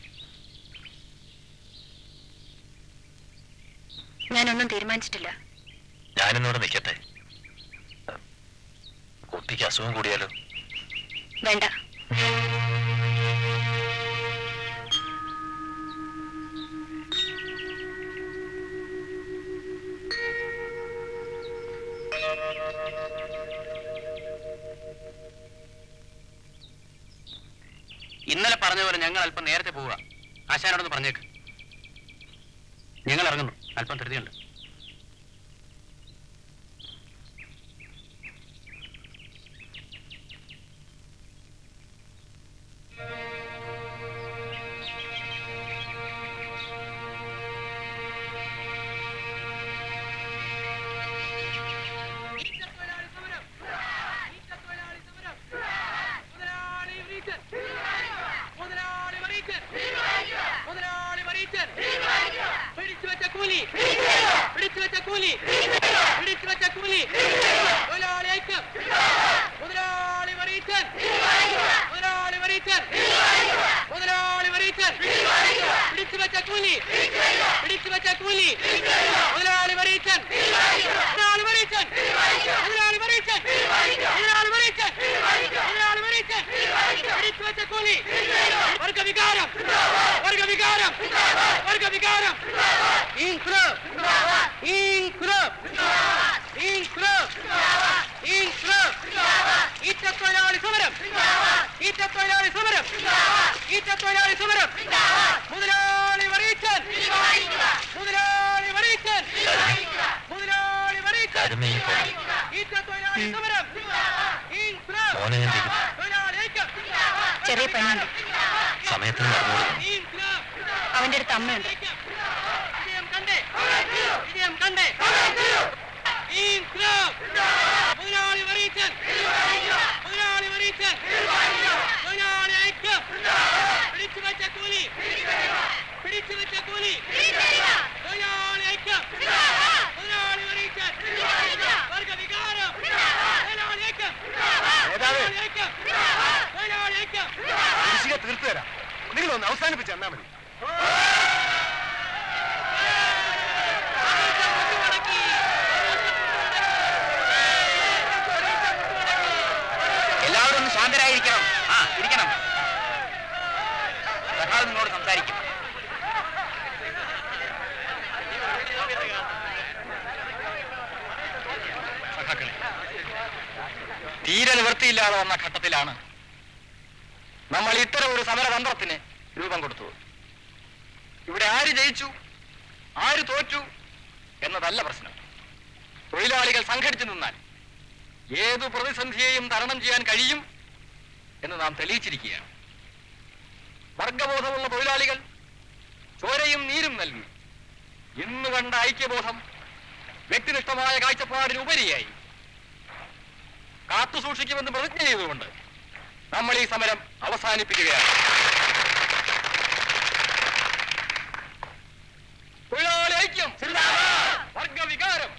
ഞാനൊന്നും തീരുമാനിച്ചിട്ടില്ല ഞാനിന്നിവിടെ നിൽക്കട്ടെ കുട്ടിക്ക് അസുഖം കൂടിയാലോ വേണ്ട ഇന്നലെ പറഞ്ഞ പോലെ ഞങ്ങൾ അല്പം നേരത്തെ പോവുക ആശാനോടൊന്ന് പറഞ്ഞേക്ക് ഞങ്ങൾ ഇറങ്ങുന്നു അല്പം ധൃതിയുണ്ട് വർഗവികാരം വർഗവികാരം വർഗവികാരം ഇൻക്ലബ് ഇൻക്ലബ് ഇൻക്ലബ് ഇൻക്ലബ് ഈറ്റത്തൊഴിലാളി സമരം ഈറ്റത്തൊഴിലാളി സമരം ഈറ്റത്തൊഴിലാളി സമരം മുതലാളി വറീച്ചൻ മുതലാളി വറീച്ചൻ മുതലാളി വറീച്ചൻ രാജമ്മ ഈ പോണം ഈറ്റത്തൊഴിലാളി സമരം ഇൻക്ലബ് മോനെ ഞാൻ തിരിക്കും തൊഴിലാളി ഐക്യം ചെറിയ പെണ്ണുണ്ട് സമയത്തിന് നടന്നു കൊടുക്കണം ഇൻക്ലബ് അവന്റെ അടുത്ത് അമ്മയുണ്ട് വിജയം കണ്ടേ വിജയം കണ്ടേ ഇൻക്ലബ് മുതലാളി വറീച്ചൻ മുതലാളി വറീച്ചൻ തൊഴിലാളി ഐക്യം പിടിച്ചു വെച്ച കൂലി പിടിച്ചു വെച്ച കൂലി തൊഴിലാളി ഐക്യം മുതലാളി വറീച്ചൻ വർഗവികാരം തൊഴിലാളി ഐക്യം തൊഴിലാളി ഐക്യം തൊഴിലാളി ഐക്യം കുടിശ്ശിക തീർത്തു തരാം നിങ്ങൾ ഒന്ന് അവസാനിപ്പിച്ച് തന്നാ മതി എല്ലാവരും ഒന്ന് ശാന്തരായിരിക്കണം ആ ഇരിക്കണം സഹാവ് നിങ്ങളോട് സംസാരിക്കും തീരെ നിവൃത്തിയില്ലാതെ വന്ന ഘട്ടത്തിലാണ് നമ്മൾ ഇത്തരം ഒരു സമരതന്ത്രത്തിന് രൂപം കൊടുത്തത് ഇവിടെ ആര് ജയിച്ചു ആര് തോറ്റു എന്നതല്ല പ്രശ്നം തൊഴിലാളികൾ സംഘടിച്ചു നിന്നാൽ ഏതു പ്രതിസന്ധിയെയും തരണം ചെയ്യാൻ കഴിയും എന്ന് നാം തെളിയിച്ചിരിക്കുകയാണ് വർഗബോധമുള്ള തൊഴിലാളികൾ ചോരയും നീരും നൽകി ഇന്ന് കണ്ട ഐക്യബോധം വ്യക്തിനിഷ്ഠമായ കാഴ്ചപ്പാടിനുപരിയായി കാത്തു സൂക്ഷിക്കുമെന്ന് പ്രതിജ്ഞ ചെയ്തുകൊണ്ട് നമ്മൾ ഈ സമരം അവസാനിപ്പിക്കുകയാണ് തൊഴിലാളി ഐക്യം വർഗവികാരം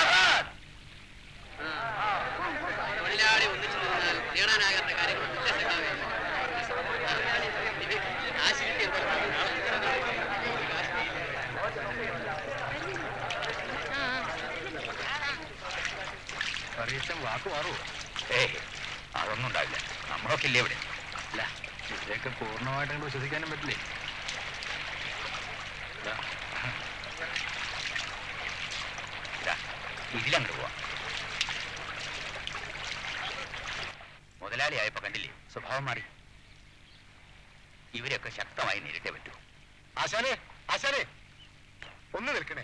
തൊഴിലാളി ഒന്നിച്ചു നിന്നാൽ നേടാനാകാത്ത കാര്യങ്ങളൊന്നുമില്ല സഖാവേ. ഇത് കാശ് കിട്ടിയത് പരീക്ഷം വാക്ക് മാറുമോ ഏയ് അതൊന്നും ഉണ്ടാവില്ല നമ്മളൊക്കെ ഇല്ലേ ഇവിടെ അല്ല ഇതിലേക്ക് പൂർണ്ണമായിട്ട് അങ്ങോട്ട് വിശ്വസിക്കാനും പറ്റില്ലേ ഇതാ ഇതിലങ്ങോട്ട് പോവാം മുതലാളി ആയപ്പോ കണ്ടില്ലേ സ്വഭാവം മാറി ഇവരെയൊക്കെ ശക്തമായി നേരിട്ടേ പറ്റൂ ആശാനെ ആശാനെ ഒന്ന് നിൽക്കണേ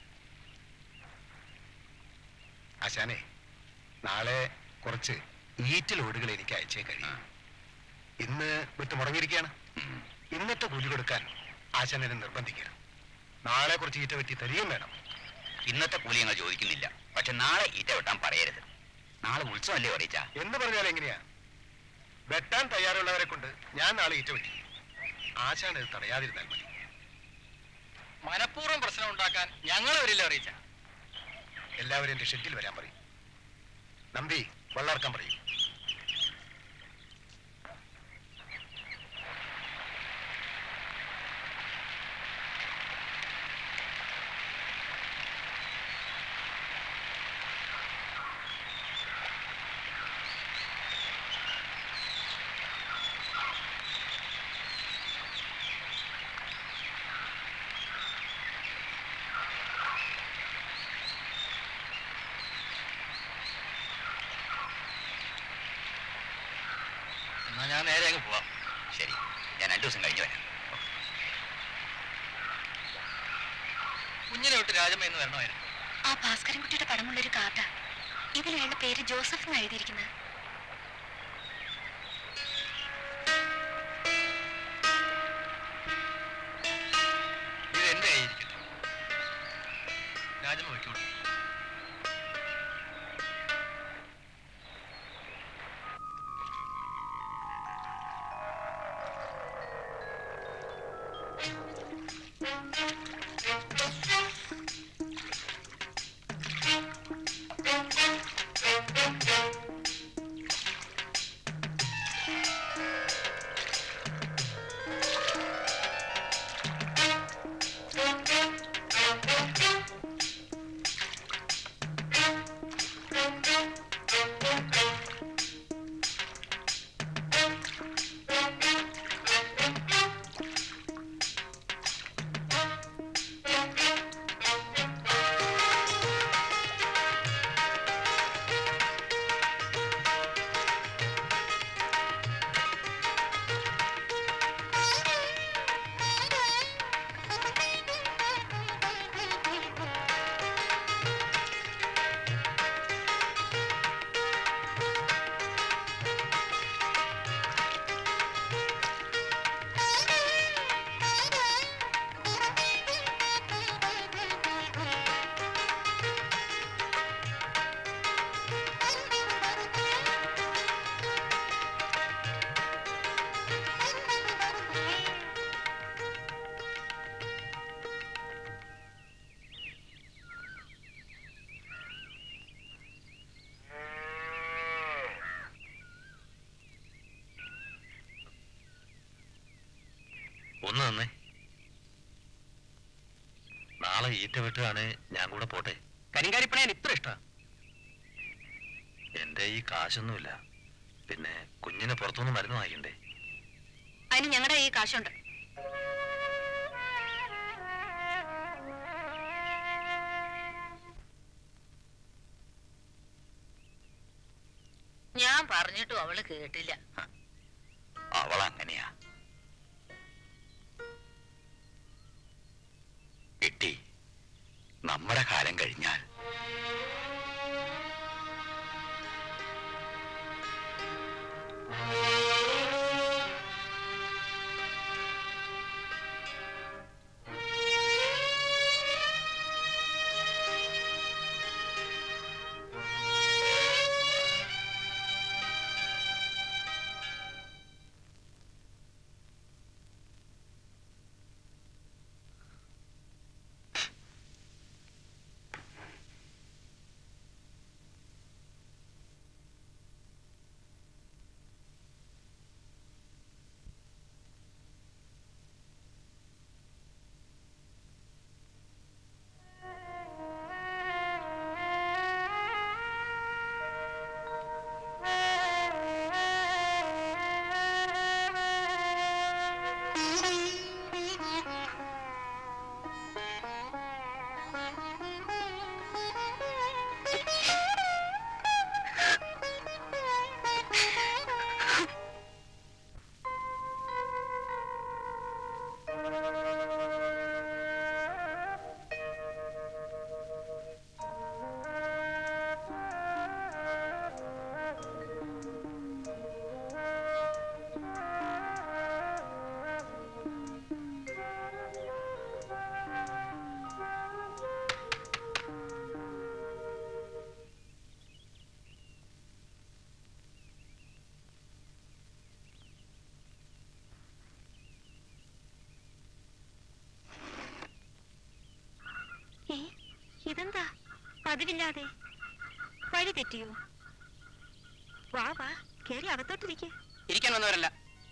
ആശാനെ നാളെ കുറച്ച് ഈറ്റൽ ഓടുകൾ എനിക്ക് അയച്ചേ കഴിയും ഇന്ന് വിട്ട് മുടങ്ങിയിരിക്കുകയാണ് ഉം. ഇന്നത്തെ കൂലി കൊടുക്കാൻ ആശാനെ നിർബന്ധിക്കരുത് നാളെ കുറച്ച് ഈറ്റ വെട്ടി തരികയും വേണം ഇന്നത്തെ കൂലി ഞങ്ങൾ ചോദിക്കുന്നില്ല പക്ഷെ നാളെ ഈറ്റ വെട്ടാൻ പറയരുത് നാളെ ഉത്സവമല്ലേ പറയിച്ച എന്ന് പറഞ്ഞാൽ എങ്ങനെയാ വെട്ടാൻ തയ്യാറുള്ളവരെ കൊണ്ട് ഞാൻ നാളെ ഈറ്റ വെട്ടി ആശാൻ ഇത് തടയാതിരുന്നാൽ മതി മനഃപൂർവ്വം പ്രശ്നം ഉണ്ടാക്കാൻ ഞങ്ങൾ വരില്ല അറിയിച്ച എല്ലാവരും എന്റെ ഷെഡിൽ വരാൻ പറയും നമ്പി വെള്ളാർക്കാൻ പറയും എന്നാ ഞാൻ നേരെ അങ്ങ് പോവാം ശരി ഞാൻ രണ്ടു ദിവസം കഴിഞ്ഞു വരാം കുഞ്ഞിനെ വിട്ട് രാജമ്മ എന്ന് വരണമായിരുന്നു ആ ഭാസ്കരൻകുട്ടിയുടെ പടമുള്ളൊരു കാർഡാ ഇതിലുള്ള പേര് ജോസഫ് എന്ന് എഴുതിയിരിക്കുന്നത് ഇത് എന്റെ കയ്യിരിക്കട്ടെ രാജമ്മ വയ്ക്കോളൂ ഒന്ന് തന്നെ നാളെ ഈറ്റ വെട്ടുകയാണ് ഞാൻ കൂടെ പോട്ടെ കരിങ്കാരിപ്പണയാൻ ഇത്ര ഇഷ്ടം എന്റെ ഈ കാശൊന്നുമില്ല പിന്നെ കുഞ്ഞിനെ പുറത്തുനിന്ന് മരുന്ന് വാങ്ങിക്കണ്ടേ അതിന് ഞങ്ങളുടെ ഈ കാശുണ്ട് ഞാൻ അവള് കേട്ടില്ല അവൾ അങ്ങനെയാ കിട്ടി നമ്മുടെ കാലം കഴിഞ്ഞാൽ ഏ ഇതെന്താ പതിവില്ലാതെ വഴി തെറ്റിയോ വാ വാ കേറി അകത്തോട്ടിരിക്കെ ഇരിക്കാൻ വന്നവരല്ല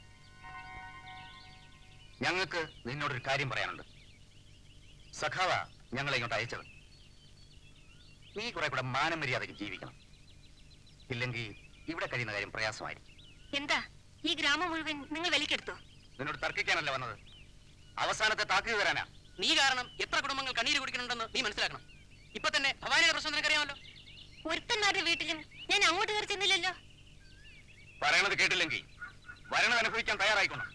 ഞങ്ങൾക്ക് നിന്നോടൊരു കാര്യം പറയാനുണ്ട് സഖാവ ഞങ്ങളെ ഇങ്ങോട്ട് അയച്ചത് നീ കുറെ കൂടെ മാനമര്യാദയ്ക്ക് ജീവിക്കണം ഇല്ലെങ്കിൽ ഇവിടെ കഴിയുന്ന കാര്യം പ്രയാസമായിരിക്കും എന്താ ഈ ഗ്രാമം മുഴുവൻ നിങ്ങൾ വിലക്കെടുത്തോ നിന്നോട് തർക്കിക്കാനല്ല വന്നത് അവസാനത്തെ താക്കീത് തരാനാ നീ കാരണം എത്ര കുടുംബങ്ങൾ കണ്ണീര് കുടിക്കുന്നുണ്ടെന്ന് നീ മനസ്സിലാക്കണം ഇപ്പൊ തന്നെ ഭവാനിയുടെ പ്രശ്നം നിനക്കറിയാമല്ലോ ഒരുത്തന്മാരുടെ വീട്ടിലും ഞാൻ അങ്ങോട്ട് കയറി ചെന്നില്ലല്ലോ പറയണത് കേട്ടില്ലെങ്കിൽ വരണത് അനുഭവിക്കാൻ തയ്യാറായിക്കണം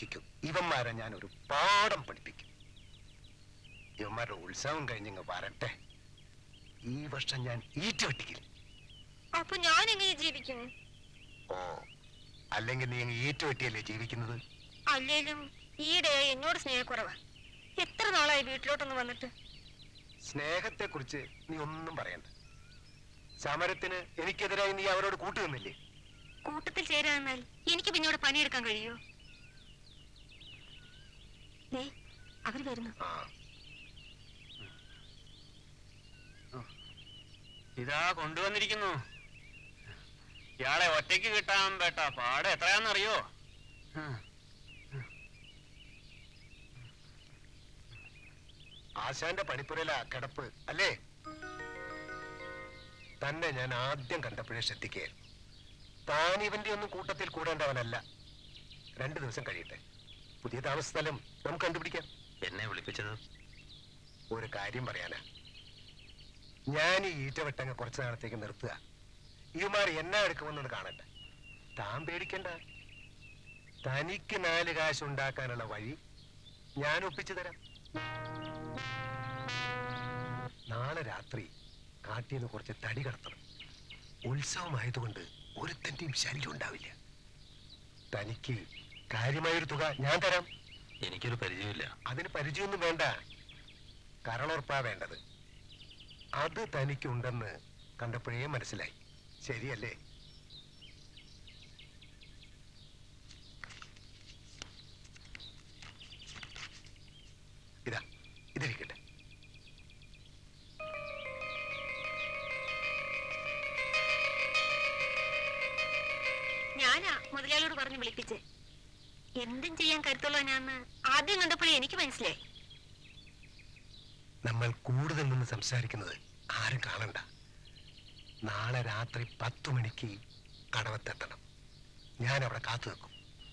നോക്കിക്കും ഇവന്മാരെ ഞാൻ ഒരു പാഠം പഠിപ്പിക്കും ഇവന്മാരുടെ ഉത്സവം കഴിഞ്ഞിങ്ങ് വരട്ടെ ഈ വർഷം ഞാൻ ഈറ്റ വെട്ടിക്കില്ല അപ്പൊ ഞാൻ എങ്ങനെ ജീവിക്കും ഓ അല്ലെങ്കിൽ നീ അങ്ങ് ഈറ്റ വെട്ടിയല്ലേ ജീവിക്കുന്നത് അല്ലേലും ഈയിടെ എന്നോട് സ്നേഹക്കുറവാ എത്ര നാളായി വീട്ടിലോട്ടൊന്ന് വന്നിട്ട് സ്നേഹത്തെ കുറിച്ച് നീ ഒന്നും പറയണ്ട സമരത്തിന് എനിക്കെതിരായി നീ അവരോട് കൂട്ടുനിന്നില്ലേ കൂട്ടത്തിൽ ചേരാന്നാൽ എനിക്ക് പിന്നീട് പണിയെടുക്കാൻ കഴിയോ ദേ അവര് വരുന്നു ആ ഇതാ കൊണ്ടുവന്നിരിക്കുന്നു ഇയാളെ ഒറ്റയ്ക്ക് കിട്ടാൻ പേട്ട പാട് എത്രയാണെന്നറിയോ ഉം. ആശാന്റെ പണിപ്പുരയില കിടപ്പ് അല്ലേ തന്നെ ഞാൻ ആദ്യം കണ്ടപ്പോഴേ ശ്രദ്ധിക്കുകയായിരുന്നു താൻ ഇവന്റെ ഒന്നും കൂട്ടത്തിൽ കൂടേണ്ടവനല്ല രണ്ടു ദിവസം കഴിയട്ടെ പുതിയ താമസ സ്ഥലം നമുക്ക് കണ്ടുപിടിക്കാം എന്നെ വിളിപ്പിച്ചത് ഒരു കാര്യം പറയാനാ ഞാൻ ഈ ഈറ്റവെട്ടങ്ങ് കുറച്ചു നാളത്തേക്ക് നിർത്തുക ഇവമാർ എന്നാ എടുക്കുമെന്നത് കാണട്ടെ താൻ പേടിക്കണ്ട തനിക്ക് നാല് കാശ് ഉണ്ടാക്കാനുള്ള വഴി ഞാൻ ഒപ്പിച്ചു തരാം നാളെ രാത്രി കാട്ടിൽ നിന്ന് കുറച്ച് തടി കടത്തണം ഉത്സവമായതുകൊണ്ട് ഒരുത്തന്റെയും ശല്യം ഉണ്ടാവില്ല തനിക്ക് കാര്യമായൊരു തുക ഞാൻ തരാം എനിക്കൊരു പരിചയമില്ല അതിന് പരിചയമൊന്നും വേണ്ട കരളുറപ്പാ വേണ്ടത് അത് തനിക്കുണ്ടെന്ന് കണ്ടപ്പോഴേ മനസ്സിലായി ശരിയല്ലേ ഇതാ ഇതിരിക്കട്ടെ ഞാനാ മുതലാളിയോട് പറഞ്ഞു വിളിപ്പിച്ചേ എന്തും ചെയ്യാൻ കരുത്തുള്ളവനാന്ന് ആദ്യം കണ്ടപ്പോഴേ എനിക്ക് മനസ്സിലായി നമ്മൾ കൂടുതൽ നിന്ന് സംസാരിക്കുന്നത് ആരും കാണണ്ട നാളെ രാത്രി പത്തു മണിക്ക് കടവത്തെത്തണം ഞാൻ അവിടെ കാത്തു നിൽക്കും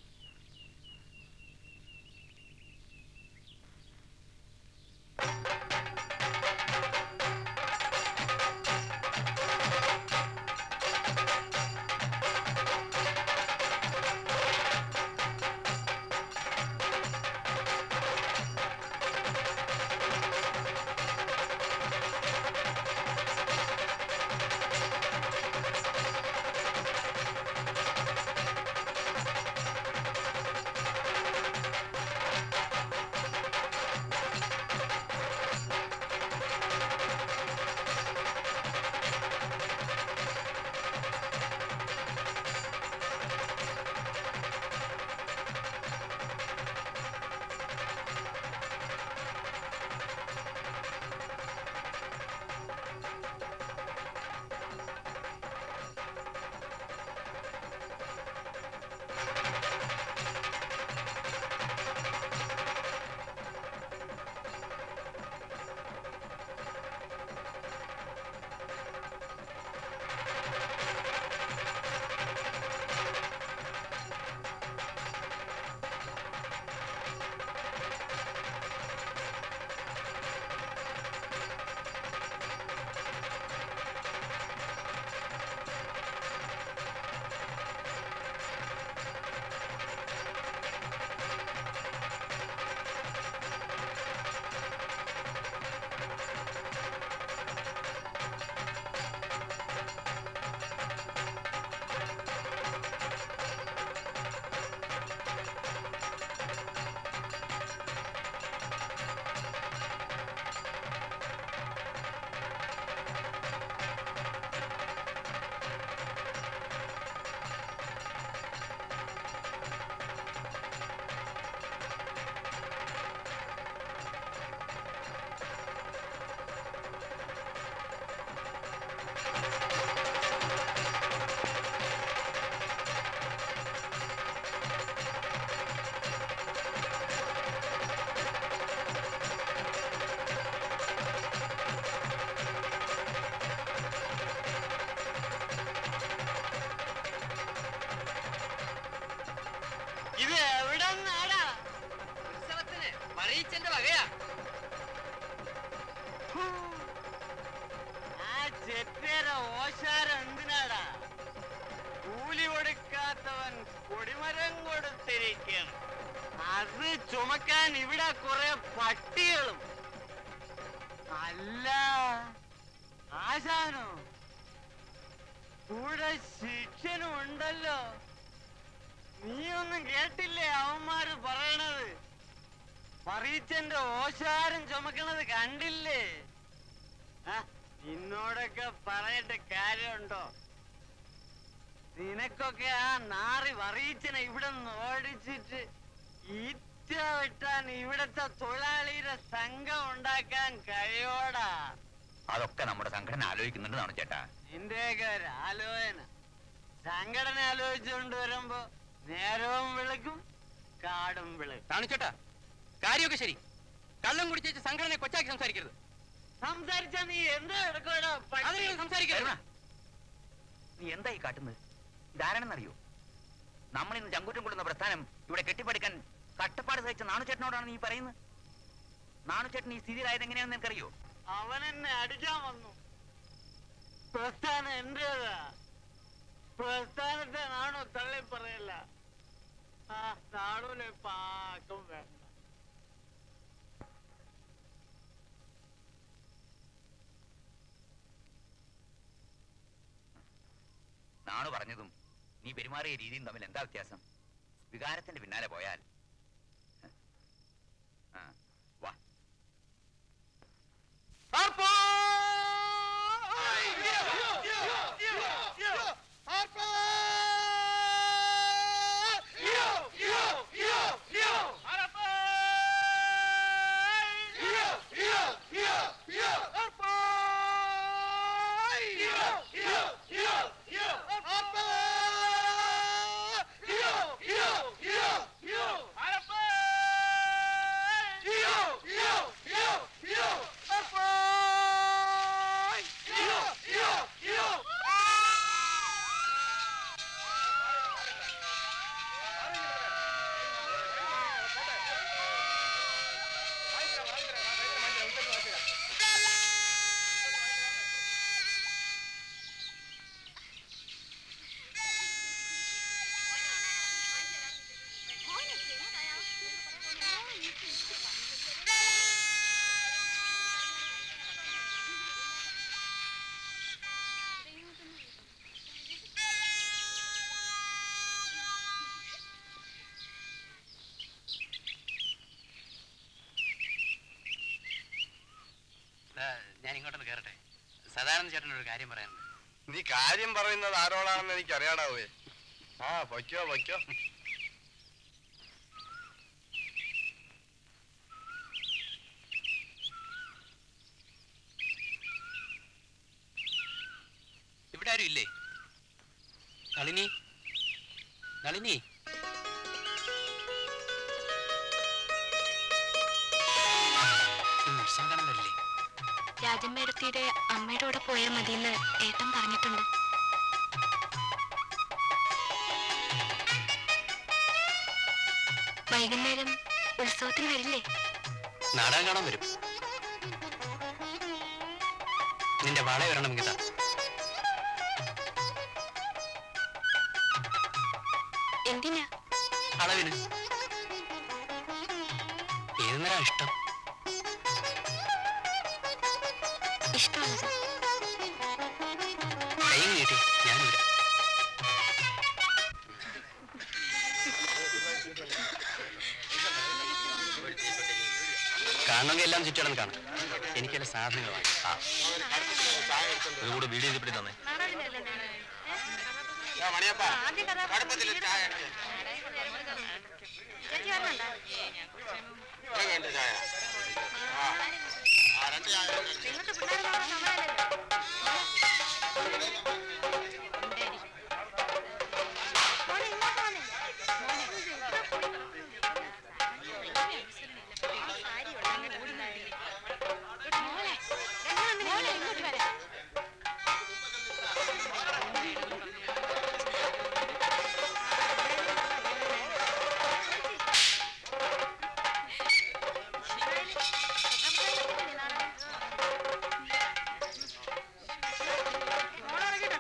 ഇത് എവിടെ നാടാ ഉത്സവത്തിന് മറിയിച്ചന്റെ വകയാ ഹൂ. ആ ചെറ്റേര ഓശാരം എന്തിനാടാ കൂലി കൊടുക്കാത്തവൻ കൊടിമരം കൊടുത്തിരിക്കണം അത് ചുമക്കാൻ ഇവിടെ കുറെ പട്ടികളും അല്ല ആശാനോ കൂടെ ശിക്ഷനും ഉണ്ടല്ലോ നീയൊന്നും കേട്ടില്ലേ അവന്മാര് പറയണത് പറീച്ചന്റെ ഓശാരം ചുമക്കണത് കണ്ടില്ലേ ആ, നിന്നോടൊക്കെ പറയട്ടെ കാര്യമുണ്ടോ നിനക്കൊക്കെ ആ നാറി വറീച്ചനെ ഇവിടെ നിന്ന് ഓടിച്ചിട്ട് ഈറ്റ വെട്ടാൻ ഇവിടത്തെ തൊഴിലാളിയുടെ സംഘം ഉണ്ടാക്കാൻ കഴിയോടാ അതൊക്കെ നമ്മുടെ സംഘടന ആലോചിക്കുന്നുണ്ടെന്നാണ് ചേട്ടാ നിന്റെയൊക്കെ ഒരു ആലോചന സംഘടന ആലോചിച്ചുകൊണ്ട് വരുമ്പോ നേരവും വിളിക്കും കാടും വിളിക്കും കാണിച്ചോട്ടാ കാര്യമൊക്കെ ശരി കള്ളം കുടിച്ചേച്ച് സംഘടനയെ കൊച്ചാക്കി സംസാരിക്കരുത് സംസാരിച്ച നീ എന്താ എടുക്കോടാ അതിനെ സംസാരിക്കരുത് കരുണ, നീ എന്തായി കാട്ടുന്നത് ഇതാരാണെന്നറിയോ നമ്മൾ ഇന്ന് ചങ്കൂറ്റം കൊള്ളുന്ന പ്രസ്ഥാനം ഇവിടെ കെട്ടിപ്പടുക്കാൻ കട്ടപ്പാട് സഹിച്ച നാണുചേട്ടനോടാണ് നീ പറയുന്നത് നാണുചേട്ടൻ ഈ സ്ഥിതിയിലായത് എങ്ങനെയാണെന്ന് നിനക്കറിയോ അവൻ എന്നെ അടിക്കാൻ വന്നു പ്രസ്ഥാനം എന്റേതാ പ്രസ്ഥാനത്തെ നാണു തള്ളി പറയല്ല ആ നാണുവിനെ പാക്കും വേണ്ട നാണു പറഞ്ഞതും നീ പെരുമാറിയ രീതിയും തമ്മിൽ എന്താ വ്യത്യാസം വികാരത്തിന്റെ പിന്നാലെ പോയാൽ ആ, വാ ഞാൻ ഇങ്ങോട്ടൊന്ന് കയറട്ടെ സദാനന്ദ ചേട്ടനൊരു കാര്യം പറയാനുണ്ട് നീ കാര്യം പറയുന്നത് ആരോടാണെന്ന് എനിക്ക് അറിയാടാവേ ആ പൊയ്ക്കോ പൊയ്ക്കോ ഇവിടെ ആരും ഇല്ലേ നളിനി നളിനി ഉം, സങ്കടം വരില്ലേ രാജമ്മേടത്തിയുടെ അമ്മയുടെ കൂടെ പോയാൽ മതിയെന്ന് ഏട്ടൻ പറഞ്ഞിട്ടുണ്ട് വൈകുന്നേരം ഉത്സവത്തിന് വരില്ലേ നാടകം കാണാൻ വരും നിന്റെ വള വരണം ഗീത എന്തിനാ അളവിന് ഏത് നേരം ഇഷ്ടം ഇഷ്ടമുള്ളത് കൈ നീട്ടി ഞാൻ വരാം കാണണമെങ്കിൽ എല്ലാം ചുറ്റടന്ന് കാണാം എനിക്കെല്ലാം സാധനങ്ങൾ വാങ്ങി ആ കൂടെ വീഡിയോ ചെയ്തിട്ട് തന്നെ മോളെ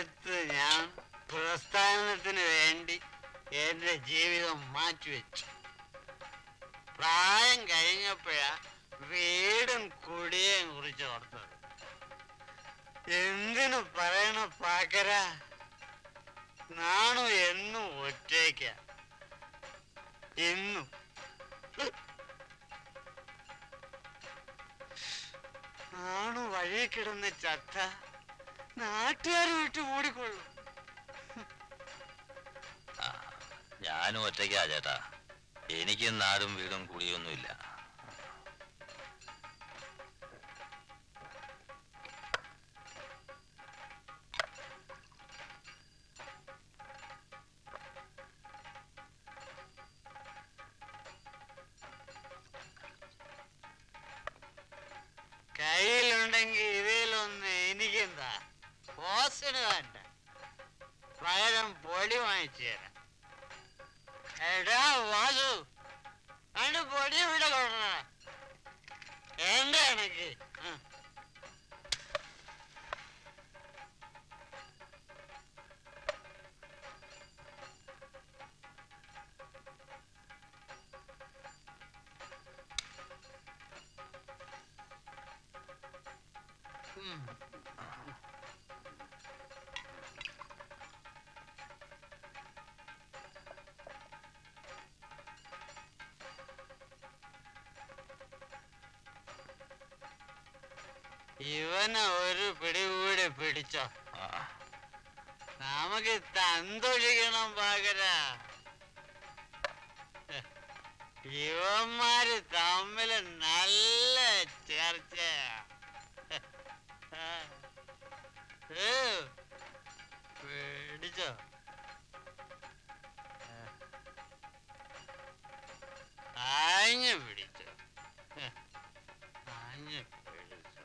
കാലത്ത് ഞാൻ പ്രസ്ഥാനത്തിന് വേണ്ടി എന്റെ ജീവിതം മാറ്റിവെച്ചു പ്രായം കഴിഞ്ഞപ്പോഴാ വീടും കുടിയേയും കുറിച്ച് ഓർത്തത് എന്തിനു പറയണ പാക്കര നാണു എന്നും ഒറ്റയ്ക്ക എന്നും നാണു വഴി കിടന്ന് ചത്ത നാട്ടുകാർ വിട്ട് ഓടിക്കൊള്ളും ഞാനും ഒറ്റയ്ക്കാ ചേട്ടാ എനിക്ക് നാടും വീടും കുടിയൊന്നുമില്ല കയ്യിലുണ്ടെങ്കിൽ ഇതിലൊന്ന് എനിക്കെന്താ പോസിന് വേണ്ട പകരം പൊടി വാങ്ങിച്ചു തരാം എടാ വാസു അണ്ട് പൊടി ഇവിടെ കൊണ്ടുവരണ എന്റെ കണക്ക് ആ. ഉം. ഇവനെ ഒരു പിടികൂടി പിടിച്ചോ നമുക്ക് തന്തൊഴിക്കണം പകര ഇവന്മാര് തമ്മില് നല്ല ചർച്ചയാ ഏ, പിടിച്ചോ ആഞ്ഞു പിടിച്ചോ ആഞ്ഞു പിടിച്ചോ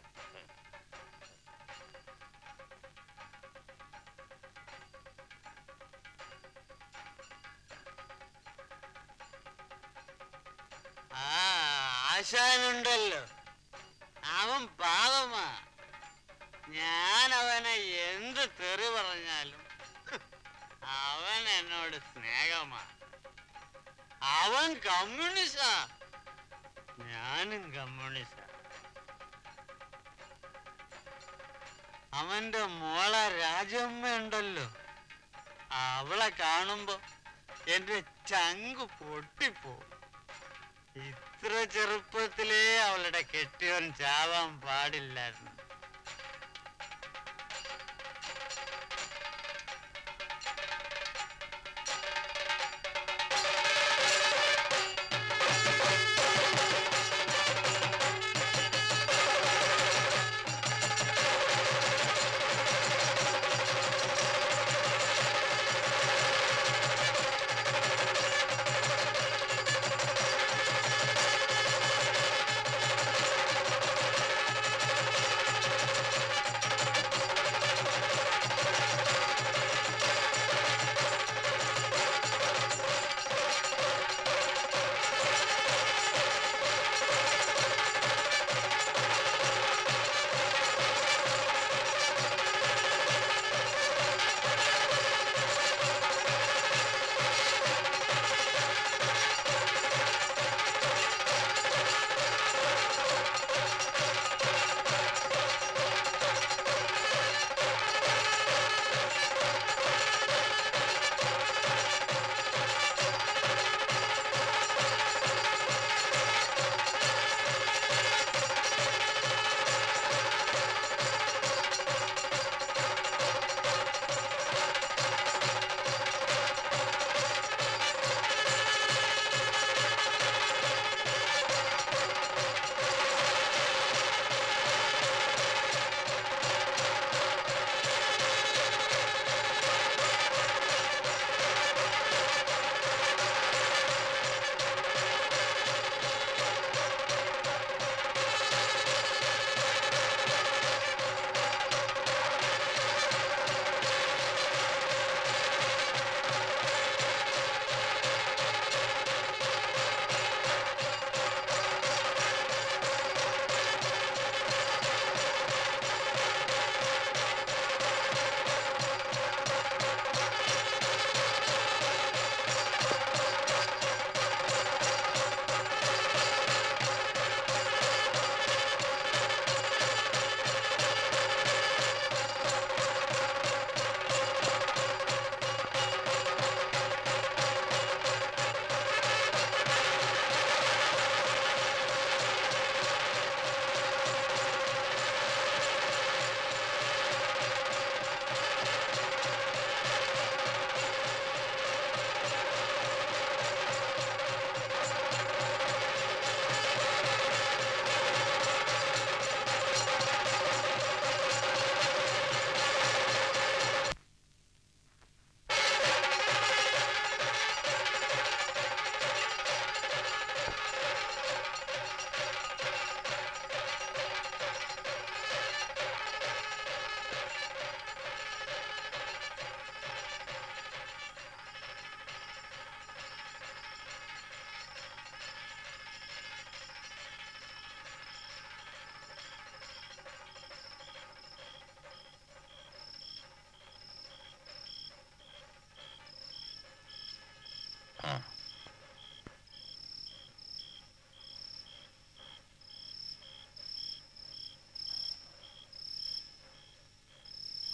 ആ ആശാനുണ്ടല്ലോ അവൻ പാവമാ ഞാൻ അവനെ എന്ത് തെറി പറഞ്ഞാലും അവൻ എന്നോട് സ്നേഹമാ അവൻ കമ്മ്യൂണിസ്റ്റാ ഞാനും കമ്മ്യൂണിസ്റ്റാ അവന്റെ മോളെ രാജമ്മ ഉണ്ടല്ലോ അവളെ കാണുമ്പോ എന്റെ ചങ്ക് പൊട്ടിപ്പോ ഇത്ര ചെറുപ്പത്തിലേ അവളുടെ കെട്ടിയവൻ ചാവാൻ പാടില്ലായിരുന്നു ആ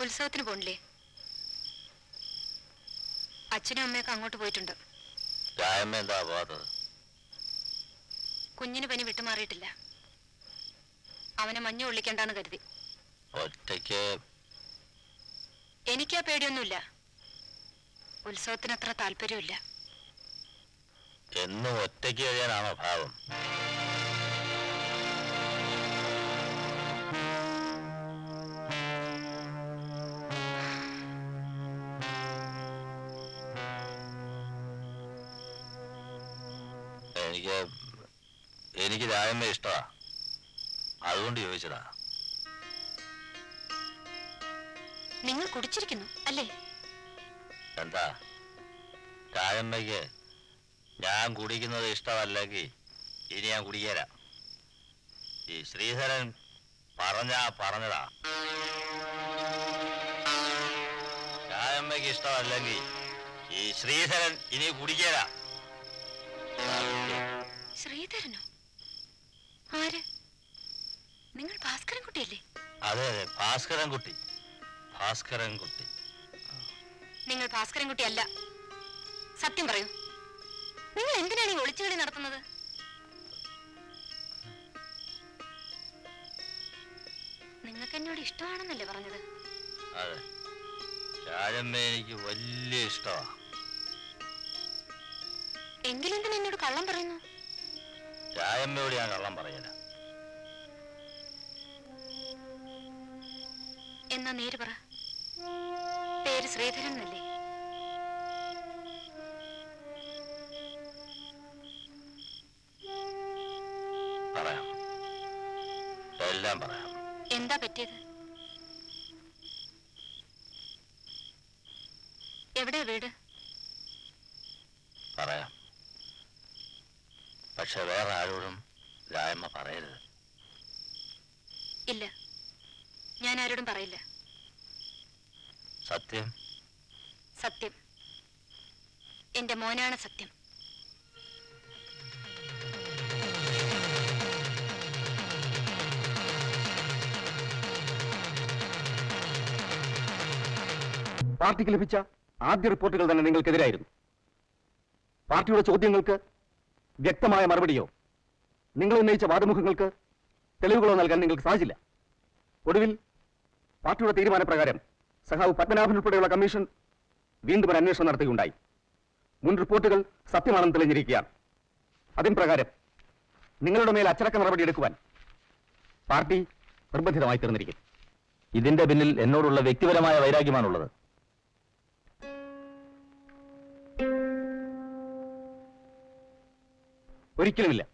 ഉത്സവത്തിന് പോണില്ലേ അച്ഛനും അമ്മയൊക്കെ അങ്ങോട്ട് പോയിട്ടുണ്ട് രായമ്മ എന്താ പോകാത്തത് കുഞ്ഞിന് പനി വിട്ടുമാറിയിട്ടില്ല അവനെ മഞ്ഞ് ഒള്ളിക്കണ്ടെന്ന് കരുതി ഒറ്റയ്ക്ക് എനിക്കാ പേടിയൊന്നുമില്ല ഉത്സവത്തിന് അത്ര താല്പര്യമില്ല എന്നും ഒറ്റയ്ക്ക് കഴിയാനാണോ ഭാവം എനിക്ക് എനിക്ക് രായമ്മ ഇഷ്ടമാ അതുകൊണ്ട് ചോദിച്ചതാ നിങ്ങൾ കുടിച്ചിരിക്കുന്നു അല്ലേ എന്താ രായമ്മയ്ക്ക് ഞാൻ കുടിക്കുന്നത് ഇഷ്ടമല്ലെങ്കിൽ ഇനി ഞാൻ കുടിക്കേരാ ഈ ശ്രീധരൻ പറഞ്ഞാ പറഞ്ഞതാ രായമ്മയ്ക്ക് ഇഷ്ടമല്ലെങ്കിൽ ഈ ശ്രീധരൻ ഇനി കുടിക്കേരാ ശ്രീധരനോ ആര് നിങ്ങൾ ഭാസ്കരൻ കുട്ടിയല്ലേ അതെ അതെ ഭാസ്കരൻ കുട്ടി ഭാസ്കരൻ കുട്ടി നിങ്ങൾ ഭാസ്കരൻ കുട്ടിയല്ല സത്യം പറയൂ നിങ്ങൾ എന്തിനാണ് ഈ ഒളിച്ചുകളി നടത്തുന്നത് നിങ്ങൾക്ക് എന്നോട് ഇഷ്ടമാണെന്നല്ലേ പറഞ്ഞത് അതെ രാജമ്മ എനിക്ക് വലിയ ഇഷ്ടമാ എങ്കിലെന്തിനാ എന്നോട് കള്ളം പറയുന്നു രാജമ്മയോട് ഞാൻ കള്ളം പറയല എന്നാ നേര് പറ പേര് ശ്രീധരൻ എന്നല്ലേ പറയാം എല്ലാം പറയാം എന്താ പറ്റിയത് എവിടെയാ വീട് പറയാം പക്ഷെ വേറെ ആരോടും രായമ്മ പറയരുത് ഇല്ല ഞാൻ ആരോടും പറയില്ല സത്യം സത്യം എന്റെ മോനാണ് സത്യം പാർട്ടിക്ക് ലഭിച്ച ആദ്യ റിപ്പോർട്ടുകൾ തന്നെ നിങ്ങൾക്കെതിരായിരുന്നു പാർട്ടിയുടെ ചോദ്യങ്ങൾക്ക് വ്യക്തമായ മറുപടിയോ നിങ്ങൾ ഉന്നയിച്ച വാദമുഖങ്ങൾക്ക് തെളിവുകളോ നൽകാൻ നിങ്ങൾക്ക് സാധിച്ചില്ല ഒടുവിൽ പാർട്ടിയുടെ തീരുമാനപ്രകാരം സഖാവ് പത്മനാഭൻ ഉൾപ്പെടെയുള്ള കമ്മീഷൻ വീണ്ടും ഒരു അന്വേഷണം നടത്തുകയുണ്ടായി മുൻ റിപ്പോർട്ടുകൾ സത്യമാണെന്ന് തെളിഞ്ഞിരിക്കുകയാണ് അതിൻ പ്രകാരം നിങ്ങളുടെ മേൽ അച്ചടക്ക നടപടി എടുക്കുവാൻ പാർട്ടി നിർബന്ധിതമായി തീർന്നിരിക്കും ഇതിന്റെ പിന്നിൽ എന്നോടുള്ള വ്യക്തിപരമായ വൈരാഗ്യമാണുള്ളത് ഒരിക്കലുമില്ല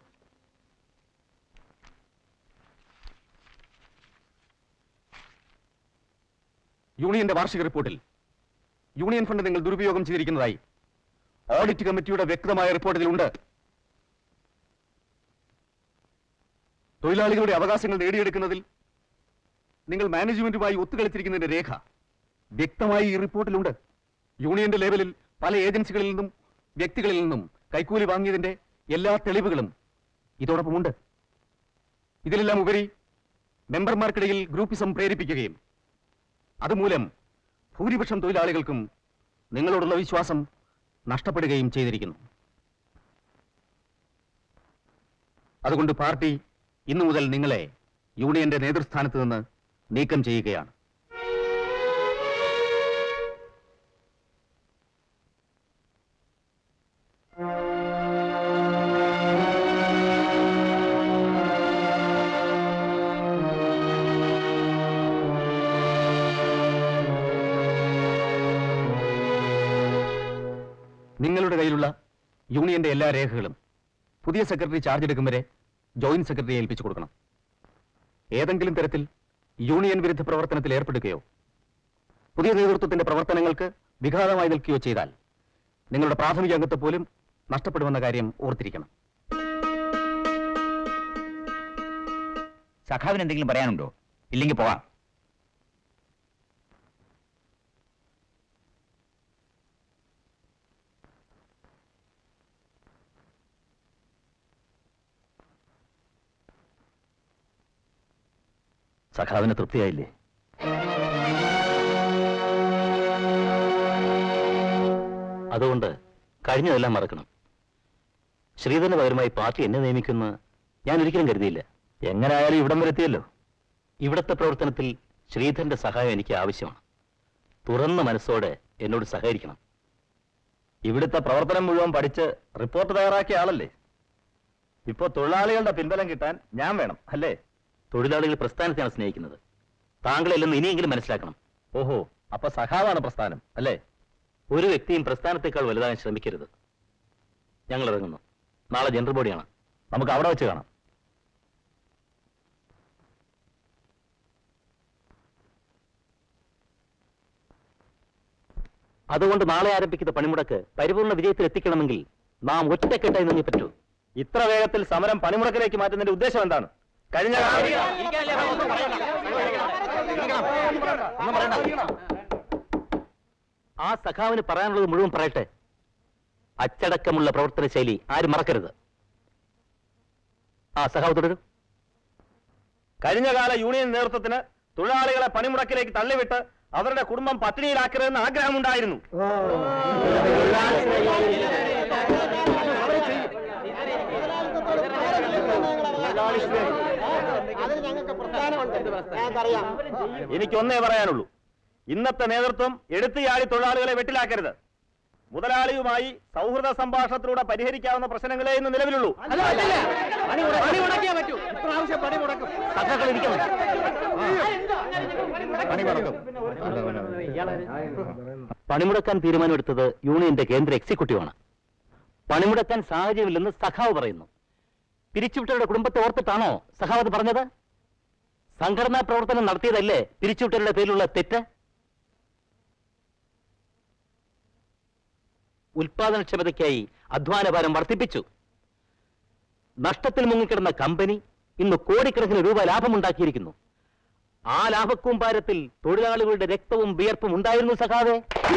യൂണിയന്റെ വാർഷിക റിപ്പോർട്ടിൽ യൂണിയൻ ഫണ്ട് നിങ്ങൾ ദുരുപയോഗം ചെയ്തിരിക്കുന്നതായി ഓഡിറ്റ് കമ്മിറ്റിയുടെ വ്യക്തമായ റിപ്പോർട്ടിലുണ്ട് തൊഴിലാളികളുടെ അവകാശങ്ങൾ നേടിയെടുക്കുന്നതിൽ നിങ്ങൾ മാനേജ്മെന്റുമായി ഒത്തുകളിച്ചിരിക്കുന്നതിന്റെ രേഖ വ്യക്തമായി ഈ റിപ്പോർട്ടിലുണ്ട് യൂണിയന്റെ ലേവലിൽ പല ഏജൻസികളിൽ നിന്നും വ്യക്തികളിൽ നിന്നും കൈക്കൂലി വാങ്ങിയതിന്റെ എല്ലാ തെളിവുകളും ഇതോടൊപ്പമുണ്ട് ഇതിലെല്ലാം ഉപരി മെമ്പർമാർക്കിടയിൽ ഗ്രൂപ്പിസം പ്രേരിപ്പിക്കുകയും അതുമൂലം ഭൂരിപക്ഷം തൊഴിലാളികൾക്കും നിങ്ങളോടുള്ള വിശ്വാസം നഷ്ടപ്പെടുകയും ചെയ്തിരിക്കുന്നു അതുകൊണ്ട് പാർട്ടി ഇന്നു മുതൽ നിങ്ങളെ യൂണിയന്റെ നേതൃസ്ഥാനത്ത് നിന്ന് നീക്കം ചെയ്യുകയാണ് നിങ്ങളുടെ കയ്യിലുള്ള യൂണിയന്റെ എല്ലാ രേഖകളും പുതിയ സെക്രട്ടറി ചാർജ് എടുക്കും വരെ ജോയിന്റ് സെക്രട്ടറിയെ ഏൽപ്പിച്ചു കൊടുക്കണം ഏതെങ്കിലും തരത്തിൽ യൂണിയൻ വിരുദ്ധ പ്രവർത്തനത്തിൽ ഏർപ്പെടുകയോ പുതിയ നേതൃത്വത്തിന്റെ പ്രവർത്തനങ്ങൾക്ക് വിഘാതമായി നിൽക്കുകയോ ചെയ്താൽ നിങ്ങളുടെ പ്രാഥമിക അംഗത്തെ പോലും നഷ്ടപ്പെടുമെന്ന കാര്യം ഓർത്തിരിക്കണം സഖാവിന് എന്തെങ്കിലും പറയാനുണ്ടോ ഇല്ലെങ്കിൽ പോവാം സഖാവിന് തൃപ്തിയായില്ലേ അതുകൊണ്ട് കഴിഞ്ഞതെല്ലാം മറക്കണം ശ്രീധരന് പകരമായി പാർട്ടി എന്നെ നിയമിക്കുന്ന ഞാൻ ഒരിക്കലും കരുതിയില്ല എങ്ങനെയായാലും ഇവിടം വരെ എത്തിയല്ലോ ഇവിടത്തെ പ്രവർത്തനത്തിൽ ശ്രീധരന്റെ സഹായം എനിക്ക് ആവശ്യമാണ് തുറന്ന മനസ്സോടെ എന്നോട് സഹകരിക്കണം ഇവിടുത്തെ പ്രവർത്തനം മുഴുവൻ പഠിച്ച് റിപ്പോർട്ട് തയ്യാറാക്കിയ ആളല്ലേ ഇപ്പോ തൊഴിലാളികളുടെ പിൻബലം കിട്ടാൻ ഞാൻ വേണം അല്ലേ തൊഴിലാളികൾ പ്രസ്ഥാനത്തെയാണ് സ്നേഹിക്കുന്നത് താങ്കളെല്ലെന്ന് ഇനിയെങ്കിലും മനസ്സിലാക്കണം ഓഹോ അപ്പൊ സഖാവാണ് പ്രസ്ഥാനം അല്ലേ ഒരു വ്യക്തിയും പ്രസ്ഥാനത്തെക്കാൾ വലുതാകാൻ ശ്രമിക്കരുത് ഞങ്ങൾ ഇറങ്ങുന്നു നാളെ ജനറൽ ബോഡിയാണ് നമുക്ക് അവിടെ വെച്ച് കാണാം അതുകൊണ്ട് നാളെ ആരംഭിക്കുന്ന പണിമുടക്ക് പരിപൂർണ വിജയത്തിൽ എത്തിക്കണമെങ്കിൽ നാം ഒറ്റക്കെട്ടായി നീങ്ങി പറ്റൂ ഇത്ര വേഗത്തിൽ സമരം പണിമുടക്കിലേക്ക് മാറ്റുന്നതിന്റെ ഉദ്ദേശം എന്താണ് കഴിഞ്ഞ ആ സഖാവിന് പറയാനുള്ളത് മുഴുവൻ പറയട്ടെ അച്ചടക്കമുള്ള പ്രവർത്തന ശൈലി ആരും മറക്കരുത് ആ സഖാവ് തുടരും കഴിഞ്ഞകാല യൂണിയൻ നേതൃത്വത്തിന് തൊഴിലാളികളെ പണിമുടക്കിലേക്ക് തള്ളിവിട്ട് അവരുടെ കുടുംബം പട്ടിണിയിലാക്കരുതെന്ന് ആഗ്രഹമുണ്ടായിരുന്നു എനിക്കൊന്നേ പറയാനുള്ളൂ ഇന്നത്തെ നേതൃത്വം എടുത്തുചാടി തൊഴിലാളികളെ വെട്ടിലാക്കരുത് മുതലാളിയുമായി സൗഹൃദ സംഭാഷണത്തിലൂടെ പരിഹരിക്കാവുന്ന പ്രശ്നങ്ങളെ ഇന്ന് നിലവിലുള്ളൂ സഖാക്കൾ ഇരിക്കണം. പണിമുടക്കാൻ തീരുമാനമെടുത്തത് യൂണിയന്റെ കേന്ദ്ര എക്സിക്യൂട്ടീവാണ് പണിമുടക്കാൻ സാഹചര്യമില്ലെന്ന് സഖാവ് പറയുന്നു പിരിച്ചുവിട്ടവരുടെ കുടുംബത്തെ ഓർത്തിട്ടാണോ സഖാവ് അത് പറഞ്ഞത് സംഘടനാ പ്രവർത്തനം നടത്തിയതല്ലേ പിരിച്ചുവിട്ടവരുടെ പേരിലുള്ള തെറ്റ് ഉൽപാദനക്ഷമതയ്ക്കായി അധ്വാനഭാരം വർദ്ധിപ്പിച്ചു നഷ്ടത്തിൽ മുങ്ങിക്കിടന്ന കമ്പനി ഇന്ന് കോടിക്കണക്കിന് രൂപ ലാഭമുണ്ടാക്കിയിരിക്കുന്നു ആ ലാഭക്കൂമ്പാരത്തിൽ തൊഴിലാളികളുടെ രക്തവും വിയർപ്പും ഉണ്ടായിരുന്നു സഖാവേ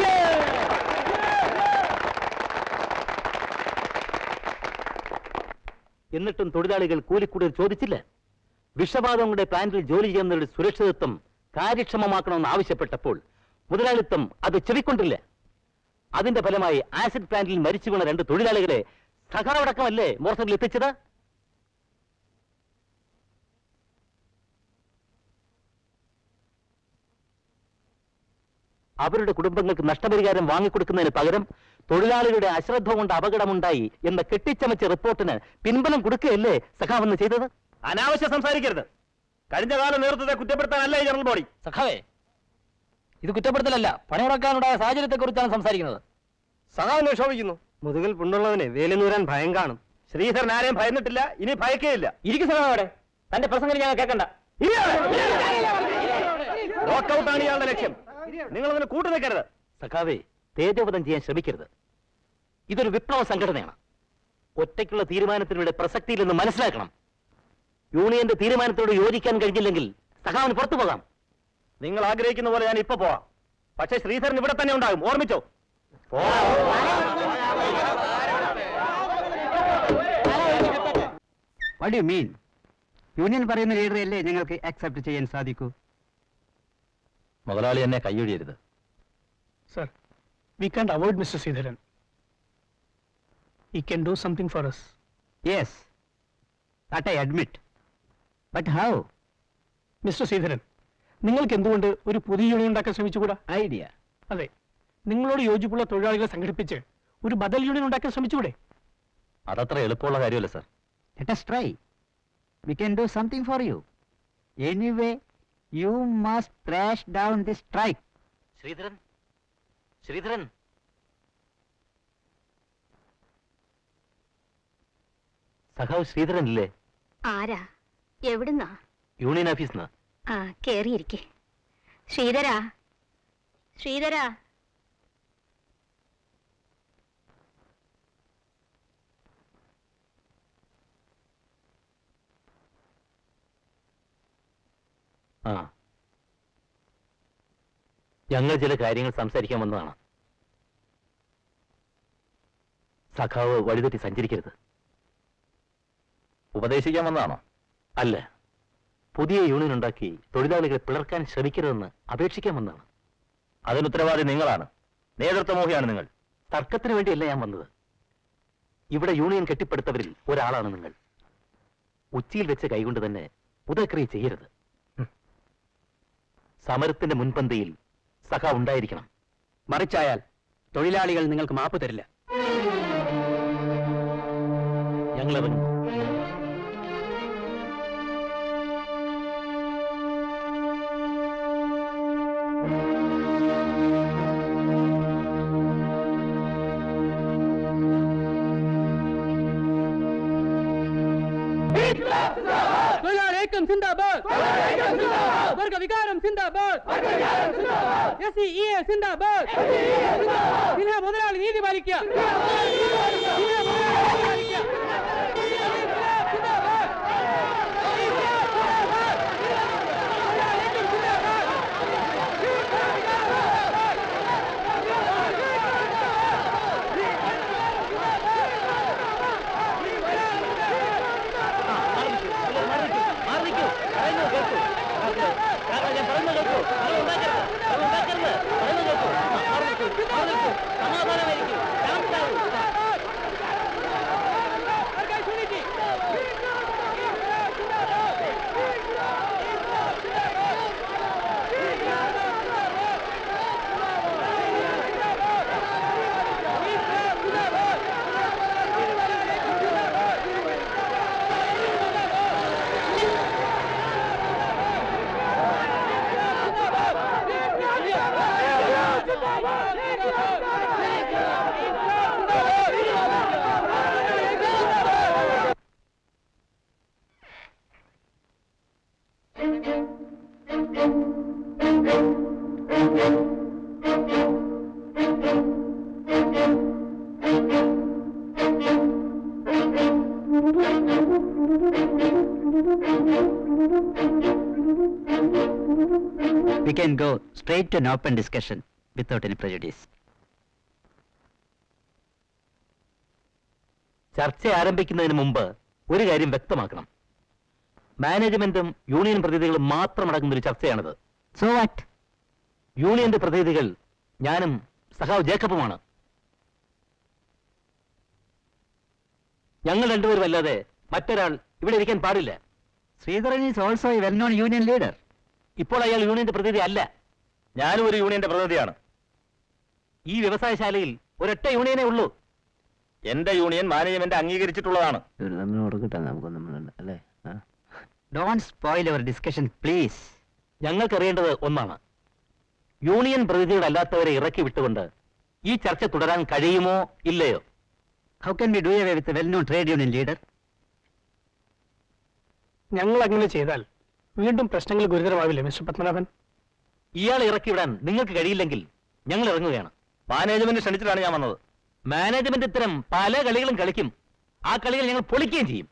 എന്നിട്ടും തൊഴിലാളികൾ കൂലിക്കൂടുതൽ ചോദിച്ചില്ല വിഷവാതങ്ങളുടെ പ്ലാന്റിൽ ജോലി ചെയ്യുന്നവരുടെ സുരക്ഷിതത്വം കാര്യക്ഷമമാക്കണമെന്ന് ആവശ്യപ്പെട്ടപ്പോൾ മുതലാളിത്തം അത് ചെവിക്കൊണ്ടില്ല അതിന്റെ ഫലമായി ആസിഡ് പ്ലാന്റിൽ മരിച്ചു വീണ രണ്ട് തൊഴിലാളികളെ സഖാവടക്കമല്ലേ മോർച്ചറിൽ എത്തിച്ചത് അവരുടെ കുടുംബങ്ങൾക്ക് നഷ്ടപരിഹാരം വാങ്ങിക്കൊടുക്കുന്നതിന് പകരം തൊഴിലാളികളുടെ അശ്രദ്ധ കൊണ്ട് അപകടമുണ്ടായി എന്ന കെട്ടിച്ചമച്ച റിപ്പോർട്ടിന് പിൻബലം കൊടുക്കുകയല്ലേ സഖാവെന്ന് ചെയ്തത് അനാവശ്യം സംസാരിക്കരുത് കഴിഞ്ഞ കാല നേതൃത്വത്തെ കുറ്റപ്പെടുത്താനല്ല ഈ ജനറൽ ബോഡി സഖാവേ ഇത് കുറ്റപ്പെടുത്തലല്ല പണിമുടക്കാനുണ്ടായ സാഹചര്യത്തെ കുറിച്ചാണ് സംസാരിക്കുന്നത് സഹാവിനെ ക്ഷോഭിക്കുന്നു മുതുകിൽ പുണ്ണുള്ളവനെ വേലിനൂരാൻ ഭയം കാണും ശ്രീധരൻ ആരെയും ഭയന്നിട്ടില്ല ഇനി ഭയക്കുകയില്ല ഇരിക്കും സഖാവോടെ തന്റെ പ്രസംഗം ഞങ്ങൾ കേൾക്കണ്ട ലോക്കൌട്ടാണ് ഇയാളുടെ ലക്ഷ്യം നിങ്ങൾ അതിന് കൂട്ടു നിൽക്കരുത് സഖാവേ തേജോവധം ചെയ്യാൻ ശ്രമിക്കരുത് ഇതൊരു വിപ്ലവ സംഘടനയാണ് ഒറ്റയ്ക്കുള്ള തീരുമാനത്തിലൂടെ പ്രസക്തിയില്ലെന്ന് മനസ്സിലാക്കണം യൂണിയന്റെ തീരുമാനത്തോട് യോജിക്കാൻ കഴിഞ്ഞില്ലെങ്കിൽ സഖാവിന് പുറത്തു പോകാം നിങ്ങൾ ആഗ്രഹിക്കുന്ന പോലെ ഞാൻ ഇപ്പൊ പോവാം പക്ഷേ ശ്രീധരൻ ഇവിടെ തന്നെ ഉണ്ടാകും ഓർമ്മിച്ചോ വാട്ട് യു മീൻ യൂണിയൻ പറയുന്ന ലീഡറല്ലേ ഞങ്ങൾക്ക് അക്സെപ്റ്റ് ചെയ്യാൻ സാധിക്കൂ മുതലാളി എന്നെ കൈയൊഴിയരുത് Sir, we can't avoid Mr. Sridharan. He can do something for us. Yes that I admit but how mister Sreedharan നിങ്ങൾക്ക് എന്തുകൊണ്ട് ഒരു പുതിയ യൂണിയൻ ഉണ്ടാക്കാൻ ശ്രമിച്ചുകൂടാ ഐഡിയ അതെ നിങ്ങളോട് യോജിപ്പുള്ള തൊഴിലാളികളെ സംഘടിപ്പിച്ച് ഒരു ബദൽ യൂണിയൻ ഉണ്ടാക്കാൻ ശ്രമിച്ചുകൂടെ അതത്ര എളുപ്പമുള്ള കാര്യമല്ല sir let us try we can do something for you anyway you must trash down this strike Sreedharan Sreedharan സഖാവ് ശ്രീധരൻ ഇല്ലേ ആരാ എവിടുന്നാ യൂണിയൻ ഓഫീസിൽ നിന്ന് ആ കേറിയിരിക്കെ ശ്രീധരാ ശ്രീധരാ ആ ഞങ്ങൾ ചില കാര്യങ്ങൾ സംസാരിക്കാൻ വന്നതാണ് സഖാവ് വഴിതെറ്റി സഞ്ചരിക്കരുത് ഉപദേശിക്കാൻ വന്നതാണോ അല്ല പുതിയ യൂണിയൻ ഉണ്ടാക്കി തൊഴിലാളികളെ പിളർക്കാൻ ശ്രമിക്കരുതെന്ന് അപേക്ഷിക്കാൻ വന്നതാണ് അതിന് ഉത്തരവാദി നിങ്ങളാണ് നേതൃത്വമോഹിയാണ് നിങ്ങൾ തർക്കത്തിന് വേണ്ടിയല്ല ഞാൻ വന്നത് ഇവിടെ യൂണിയൻ കെട്ടിപ്പടുത്തവരിൽ ഒരാളാണ് നിങ്ങൾ ഉച്ചിയിൽ വെച്ച് കൈകൊണ്ട് തന്നെ ഉദക്രിയ ചെയ്യരുത് ഹും. സമരത്തിന്റെ മുൻപന്തിയിൽ സഖ ഉണ്ടായിരിക്കണം മറിച്ചായാൽ തൊഴിലാളികൾ നിങ്ങൾക്ക് മാപ്പ് തരില്ല ഞങ്ങൾ ഇറങ്ങും തൊഴിലാളി ഐക്യം സിന്ദാബാദ് വർഗ വികാരം സിന്ദാബാദ് എസ് സി ഇ എ സിന്ദാബാദ് സിൻഹ മുതലാളി നീതി പാലിക്കുക സിൻഹ മുതലാളി നീതി പാലിക്കുക We can go straight to an open discussion without any prejudice. ചർച്ച ആരംഭിക്കുന്നതിന് മുമ്പ് ഒരു കാര്യം വ്യക്തമാക്കണം മാനേജ്മെന്റും യൂണിയൻ പ്രതിനിധികളും മാത്രം അടങ്ങുന്ന ഒരു ചർച്ചയാണിത് സോ വാട്ട് യൂണിയന്റെ പ്രതിനിധികൾ ഞാനും സഖാവ് ജേക്കബുമാണ് ഞങ്ങൾ രണ്ടുപേരും അല്ലാതെ മറ്റൊരാൾ ഇവിടെ ഇരിക്കാൻ പാടില്ല Sreedharan is also a well known union leader ഇപ്പോൾ അയാൾ യൂണിയന്റെ പ്രതിനിധി അല്ല ഞാനും ഒരു യൂണിയന്റെ പ്രതിനിധിയാണ് ഈ വ്യവസായശാലയിൽ ഒരൊറ്റ യൂണിയനേ ഉള്ളൂ എന്റെ യൂണിയൻ മാനേജ്മെന്റ് അംഗീകരിച്ചിട്ടുള്ളതാണ് ഇവർ തമ്മിൽ കൊടുക്കട്ടെ നമുക്കൊന്നും അല്ലേ don't spoil our discussion please ഞങ്ങൾക്കറിയേണ്ടത് ഒന്നാണ് യൂണിയൻ പ്രതിനിധികളല്ലാത്തവരെ ഇറക്കി വിട്ടുകൊണ്ട് ഈ ചർച്ച തുടരാൻ കഴിയുമോ ഇല്ലയോ how can we do away with well known trade union leader ഞങ്ങൾ അങ്ങനെ ചെയ്താൽ വീണ്ടും പ്രശ്നങ്ങൾ ഗുരുതരമാവില്ലേ മിസ്റ്റർ പത്മനാഭൻ ഇയാളെ ഇറക്കി വിടാൻ നിങ്ങൾക്ക് കഴിയില്ലെങ്കിൽ ഞങ്ങൾ ഇറങ്ങുകയാണ് മാനേജ്മെന്റ് ക്ഷണിച്ചിട്ടാണ് ഞാൻ വന്നത് മാനേജ്മെന്റ് ഇത്തരം പല കളികളും കളിക്കും ആ കളികൾ ഞങ്ങൾ പൊളിക്കുകയും ചെയ്യും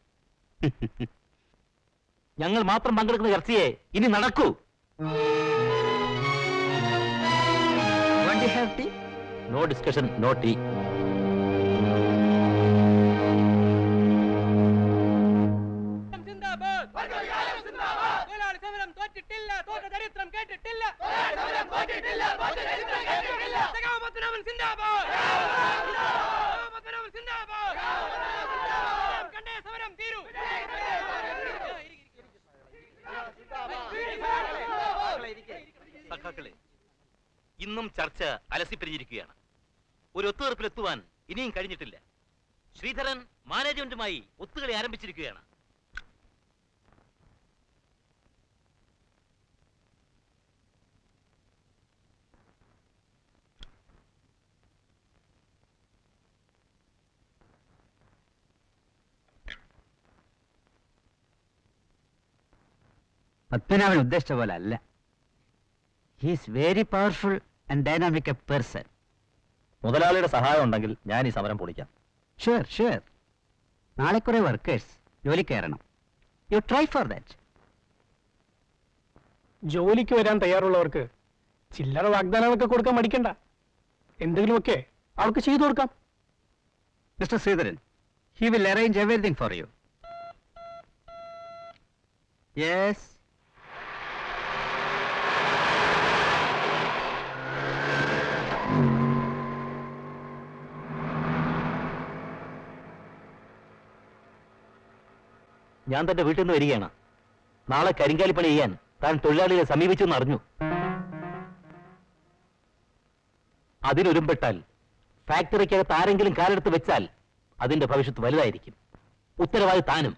ഞങ്ങൾ മാത്രം പങ്കെടുക്കുന്ന ചർച്ചയെ ഇനി നടക്കൂ നോ ഡിസ്കഷൻ നോ ടീ തൊഴിലാളി സമരം തോറ്റിട്ടില്ല തോറ്റ ചരിത്രം കേട്ടിട്ടില്ല സഖാവ് പത്മനാഭൻ സിന്ദാബാദ് സഖാവ് പത്മനാഭൻ സിന്ദാബാദ് കണ്ടേ സമരം തീരൂ സഖാക്കളെ ഇന്നും ചർച്ച അലസിപ്പിരിഞ്ഞിരിക്കുകയാണ് ഒരു ഒത്തുതീർപ്പിലെത്തുവാൻ ഇനിയും കഴിഞ്ഞിട്ടില്ല ശ്രീധരൻ മാനേജ്മെന്റുമായി ഒത്തുകളി ആരംഭിച്ചിരിക്കുകയാണ് പത്മനാഭൻ ഉദ്ദേശിച്ച പോലെ അല്ല he's very powerful and dynamic a person മുതലാളിയുടെ സഹായം ഉണ്ടെങ്കിൽ ഞാൻ ഈ സമരം പൊളിക്കാം ഷുവർ ഷുവർ നാളെ കുറെ വർക്കേഴ്സ് ജോലി കയറണം യു ട്രൈ ഫോർ ദാറ്റ് ജോലിക്ക് വരാൻ തയ്യാറുള്ളവർക്ക് ചില്ലറ വാഗ്ദാനങ്ങളൊക്കെ കൊടുക്കാൻ മടിക്കണ്ട എന്തെങ്കിലുമൊക്കെ അവർക്ക് ചെയ്തു കൊടുക്കാം mister Sreedharan he will arrange everything for you yes ഞാൻ തന്റെ വീട്ടിൽ നിന്ന് വരികയാണ് നാളെ കരിങ്കാലിപ്പണി ചെയ്യാൻ താൻ തൊഴിലാളികളെ സമീപിച്ചു എന്നറിഞ്ഞു അതിനൊരുമ്പെട്ടാൽ ഫാക്ടറിക്കകത്ത് ആരെങ്കിലും കാലെടുത്ത് വെച്ചാൽ അതിന്റെ ഭവിഷ്യത്ത് വലുതായിരിക്കും ഉത്തരവാദി താനും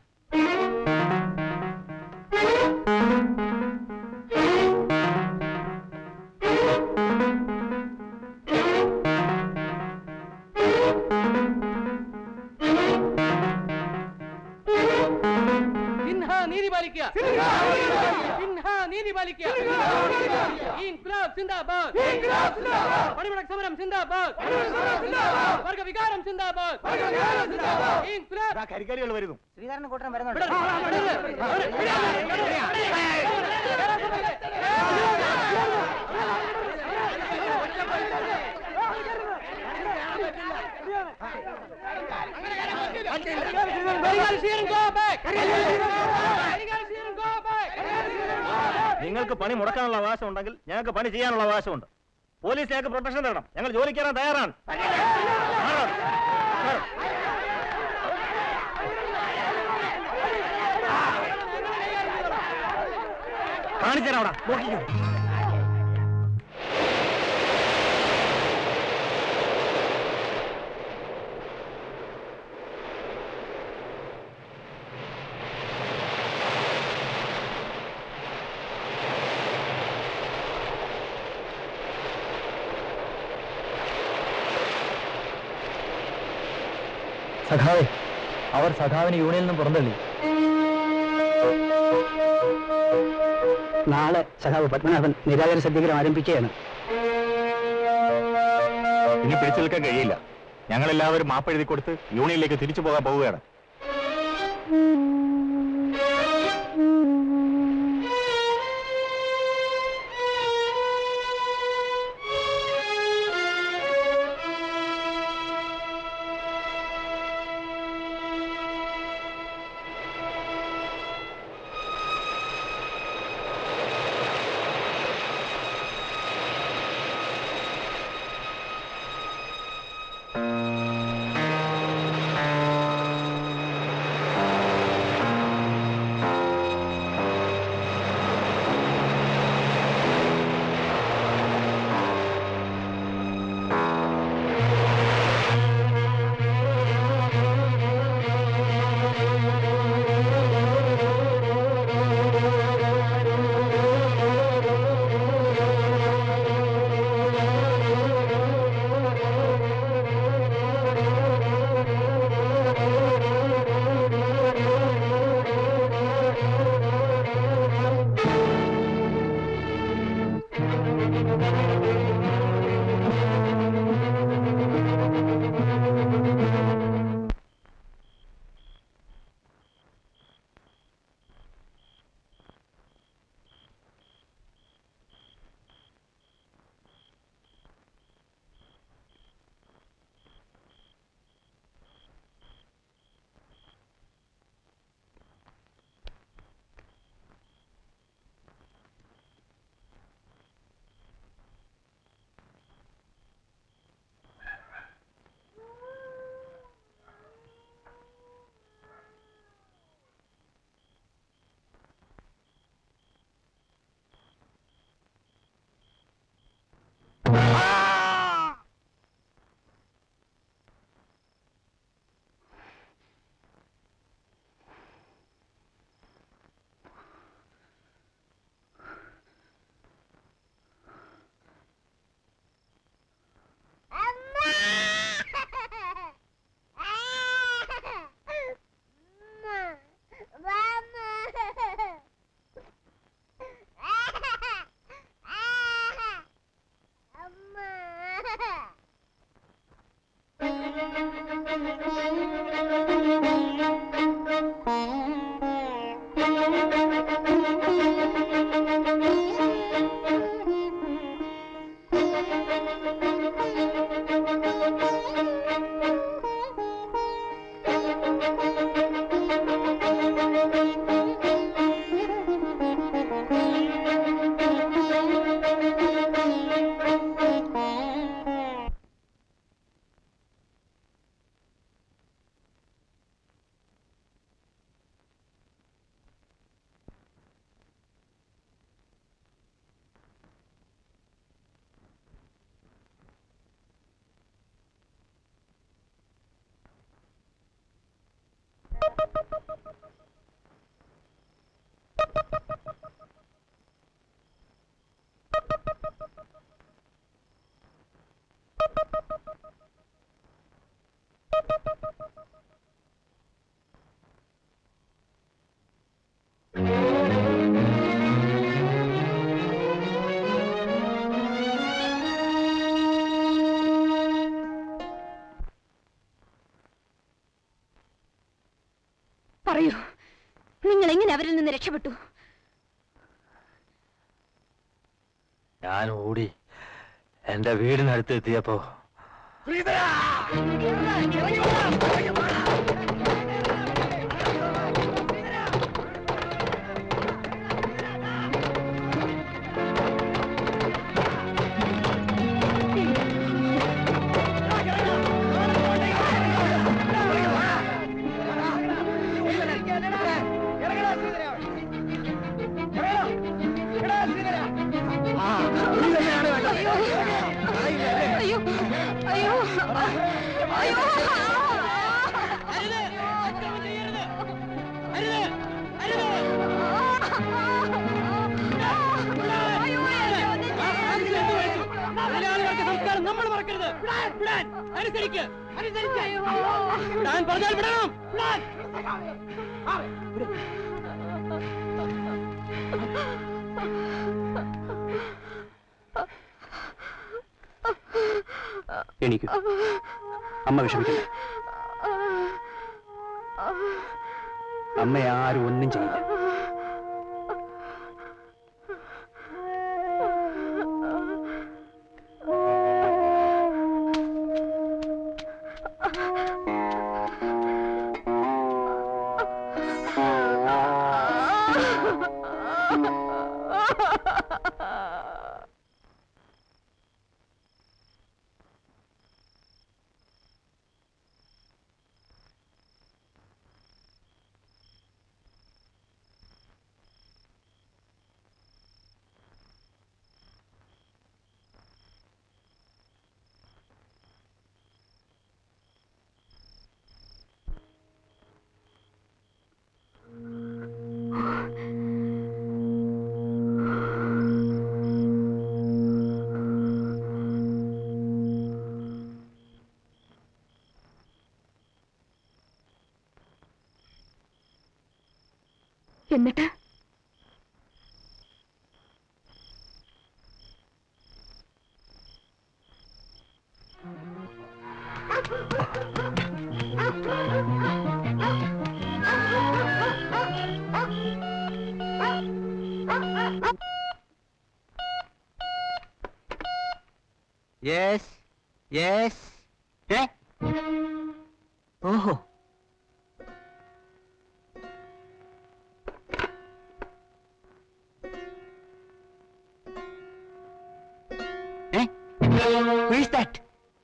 സിൻഹ നീതി പാലിക്കുക സിൻഹ നീതി പാലിക്കുക ഇൻക്ലാബ് സിന്ദാബാദ് പണിമുടക്ക് സമരം സിന്ദാബാദ് വർഗ വികാരം സിന്ദാബാദ് ഇൻക്ലാബ് കരിങ്കാലികൾ വരുന്നു ശ്രീധരൻ കൂട്ടം വരുന്നുണ്ട് നിങ്ങൾക്ക് പണി മുടക്കാനുള്ള അവകാശം ഉണ്ടെങ്കിൽ ഞങ്ങൾക്ക് പണി ചെയ്യാനുള്ള അവകാശമുണ്ട് പോലീസ് ഞങ്ങൾക്ക് പ്രൊട്ടക്ഷൻ തരണം ഞങ്ങൾ ജോലിക്ക് കയറാൻ തയ്യാറാണ് മാറണം. മാറണം. കാണിച്ചേരാ അവിടെ നോക്കിക്കോ സഖാവേ അവർ സഖാവിനെ യൂണിയനിൽ നിന്നും പുറന്തള്ളി നാളെ സഖാവ് പത്മനാഭൻ നിരാകര സത്യാഗ്രഹം ആരംഭിക്കുകയാണ് ഇനി പിടിച്ചു നിൽക്കാൻ കഴിയില്ല ഞങ്ങൾ എല്ലാവരും മാപ്പെഴുതി കൊടുത്ത് യൂണിയനിലേക്ക് തിരിച്ചു പോകാൻ പോവുകയാണ് പറയൂ നിങ്ങൾ എങ്ങനെ അവരിൽ നിന്ന് രക്ഷപ്പെട്ടു ഞാൻ ഓടി എന്റെ വീടിനടുത്ത് എത്തിയപ്പോ അയ്യോ അയ്യോ അയ്യോ മലയാളികൾക്ക് സംസ്കാരം നമ്മൾ മറക്കരുത് വിടാൻ, വിടാൻ. അനുസരിക്ക് അനുസരിക്ക് വിടാൻ പറഞ്ഞാൽ വിടണം വിടാൻ. എണീക്കൂ അമ്മ വിഷമിക്കില്ല അമ്മ ആരും ഒന്നും ചെയ്യില്ല എന്നിട്ട് യെസ് യെസ് ഏ ഓഹോ Eh? Who is that?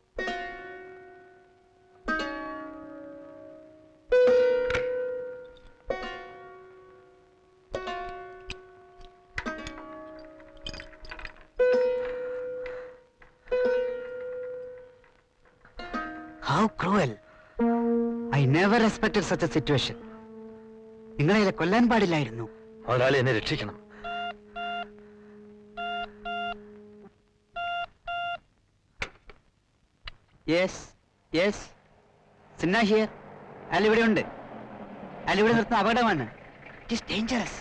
How cruel. I never expected such a situation. നിങ്ങളെ കൊല്ലാൻ പാടില്ലായിരുന്നു മുതലാളി എന്നെ രക്ഷിക്കണം യെസ് യെസ് സിന്ന ഹിയർ അയാൾ ഇവിടെ ഉണ്ട് അയാൾ ഇവിടെ നിർത്തുന്ന അപകടമാണ് it is dangerous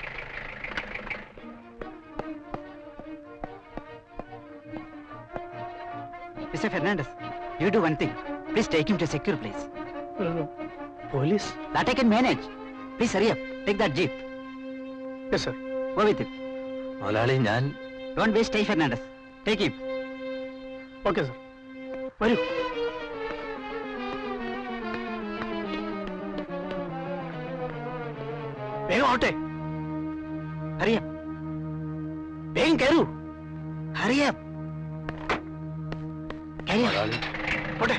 mister Fernandez you do one thing please take him to secure place police that I can manage please hurry up take that jeep yes sir go with it മുതലാളി ഞാൻ don't waste time Fernandez take him okay sir വരൂ വേഗം ആവട്ടെ ഹറിയ വേഗം കയറൂ ഹറിയ മുതലാളി പോട്ടെ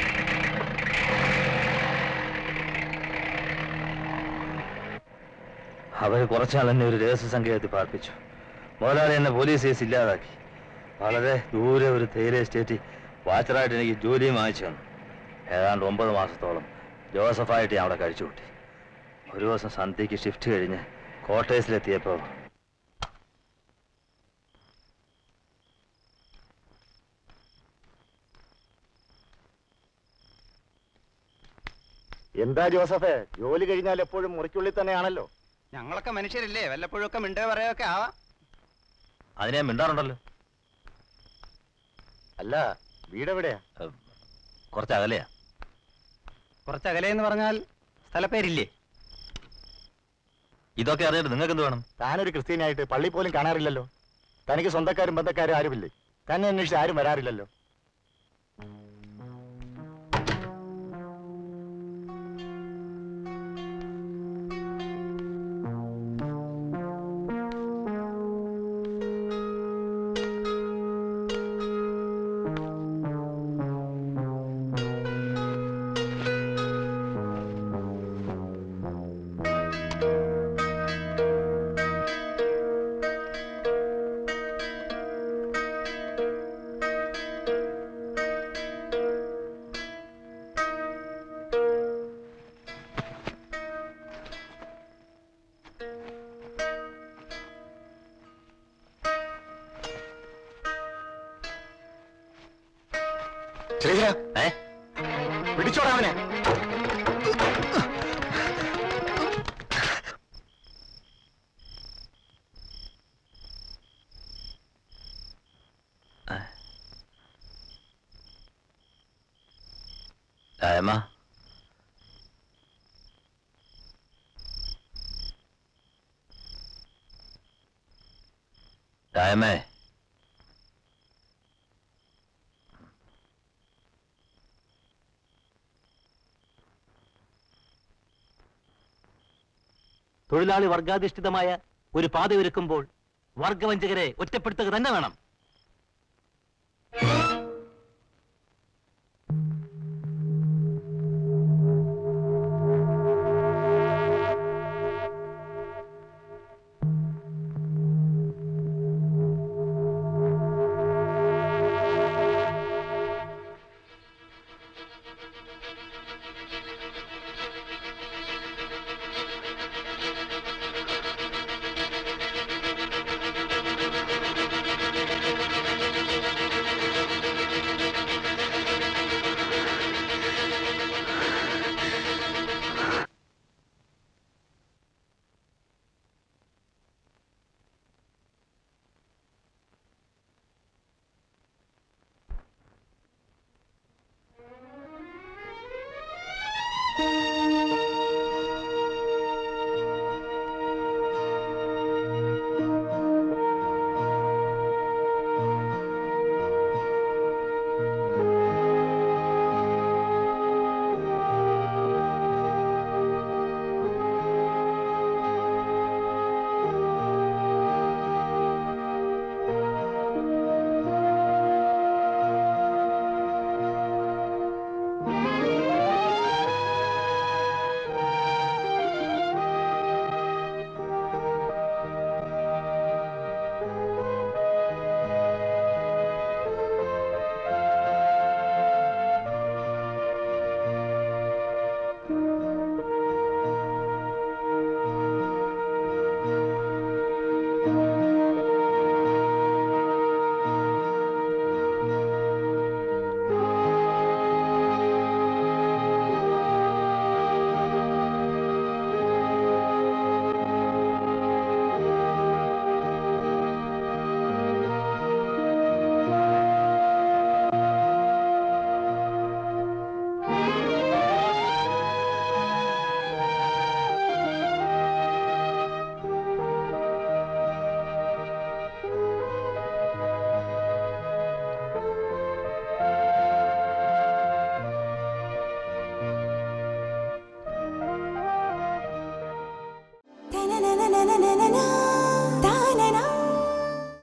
അവര് കുറച്ചാൾ എന്നെ ഒരു രഹസ്യ സങ്കേതത്തിൽ പാർപ്പിച്ചു മുതലാളി എന്നെ പോലീസ് കേസ് ഇല്ലാതാക്കി വളരെ ദൂരെ ഒരു തേയില എസ്റ്റേറ്റിൽ വാച്ചറായിട്ട് എനിക്ക് ജോലിയും വാങ്ങിച്ചു തന്നു ഏതാണ്ട് ഒമ്പത് മാസത്തോളം ജോസഫായിട്ട് ഞാൻ അവിടെ കഴിച്ചു കൂട്ടി ഒരു ദിവസം സന്ധ്യയ്ക്ക് ഷിഫ്റ്റ് കഴിഞ്ഞ് ക്വാർട്ടേഴ്സിലെത്തിയപ്പോൾ എന്താ ജോസഫേ ജോലി കഴിഞ്ഞാൽ എപ്പോഴും മുറിക്കുള്ളിൽ തന്നെയാണല്ലോ ഞങ്ങളൊക്കെ മനുഷ്യരല്ലേ വല്ലപ്പോഴും ഒക്കെ മിണ്ടേ പറയൊക്കെ ആവാം അതിനെ മിണ്ടാറുണ്ടല്ലോ അല്ല വീടെവിടെയാ കുറച്ച് അകലെയാ കുറച്ച് അകലെ എന്ന് പറഞ്ഞാൽ സ്ഥലപ്പേരില്ലേ ഇതൊക്കെ അറിഞ്ഞിട്ട് നിങ്ങൾക്ക് എന്ത് വേണം താനൊരു ക്രിസ്ത്യാനായിട്ട് പള്ളി പോലും കാണാറില്ലല്ലോ തനിക്ക് സ്വന്തക്കാരും ബന്ധക്കാരും ആരുമില്ലേ തന്നെ അന്വേഷിച്ച് ആരും വരാറില്ലല്ലോ ശ്രീധര ഏ പിടിച്ചോടാ അവനെ രായമ്മ രായമേ തൊഴിലാളി വർഗാധിഷ്ഠിതമായ ഒരു പാത ഒരുക്കുമ്പോൾ വർഗവഞ്ചകരെ ഒറ്റപ്പെടുത്തുക തന്നെ വേണം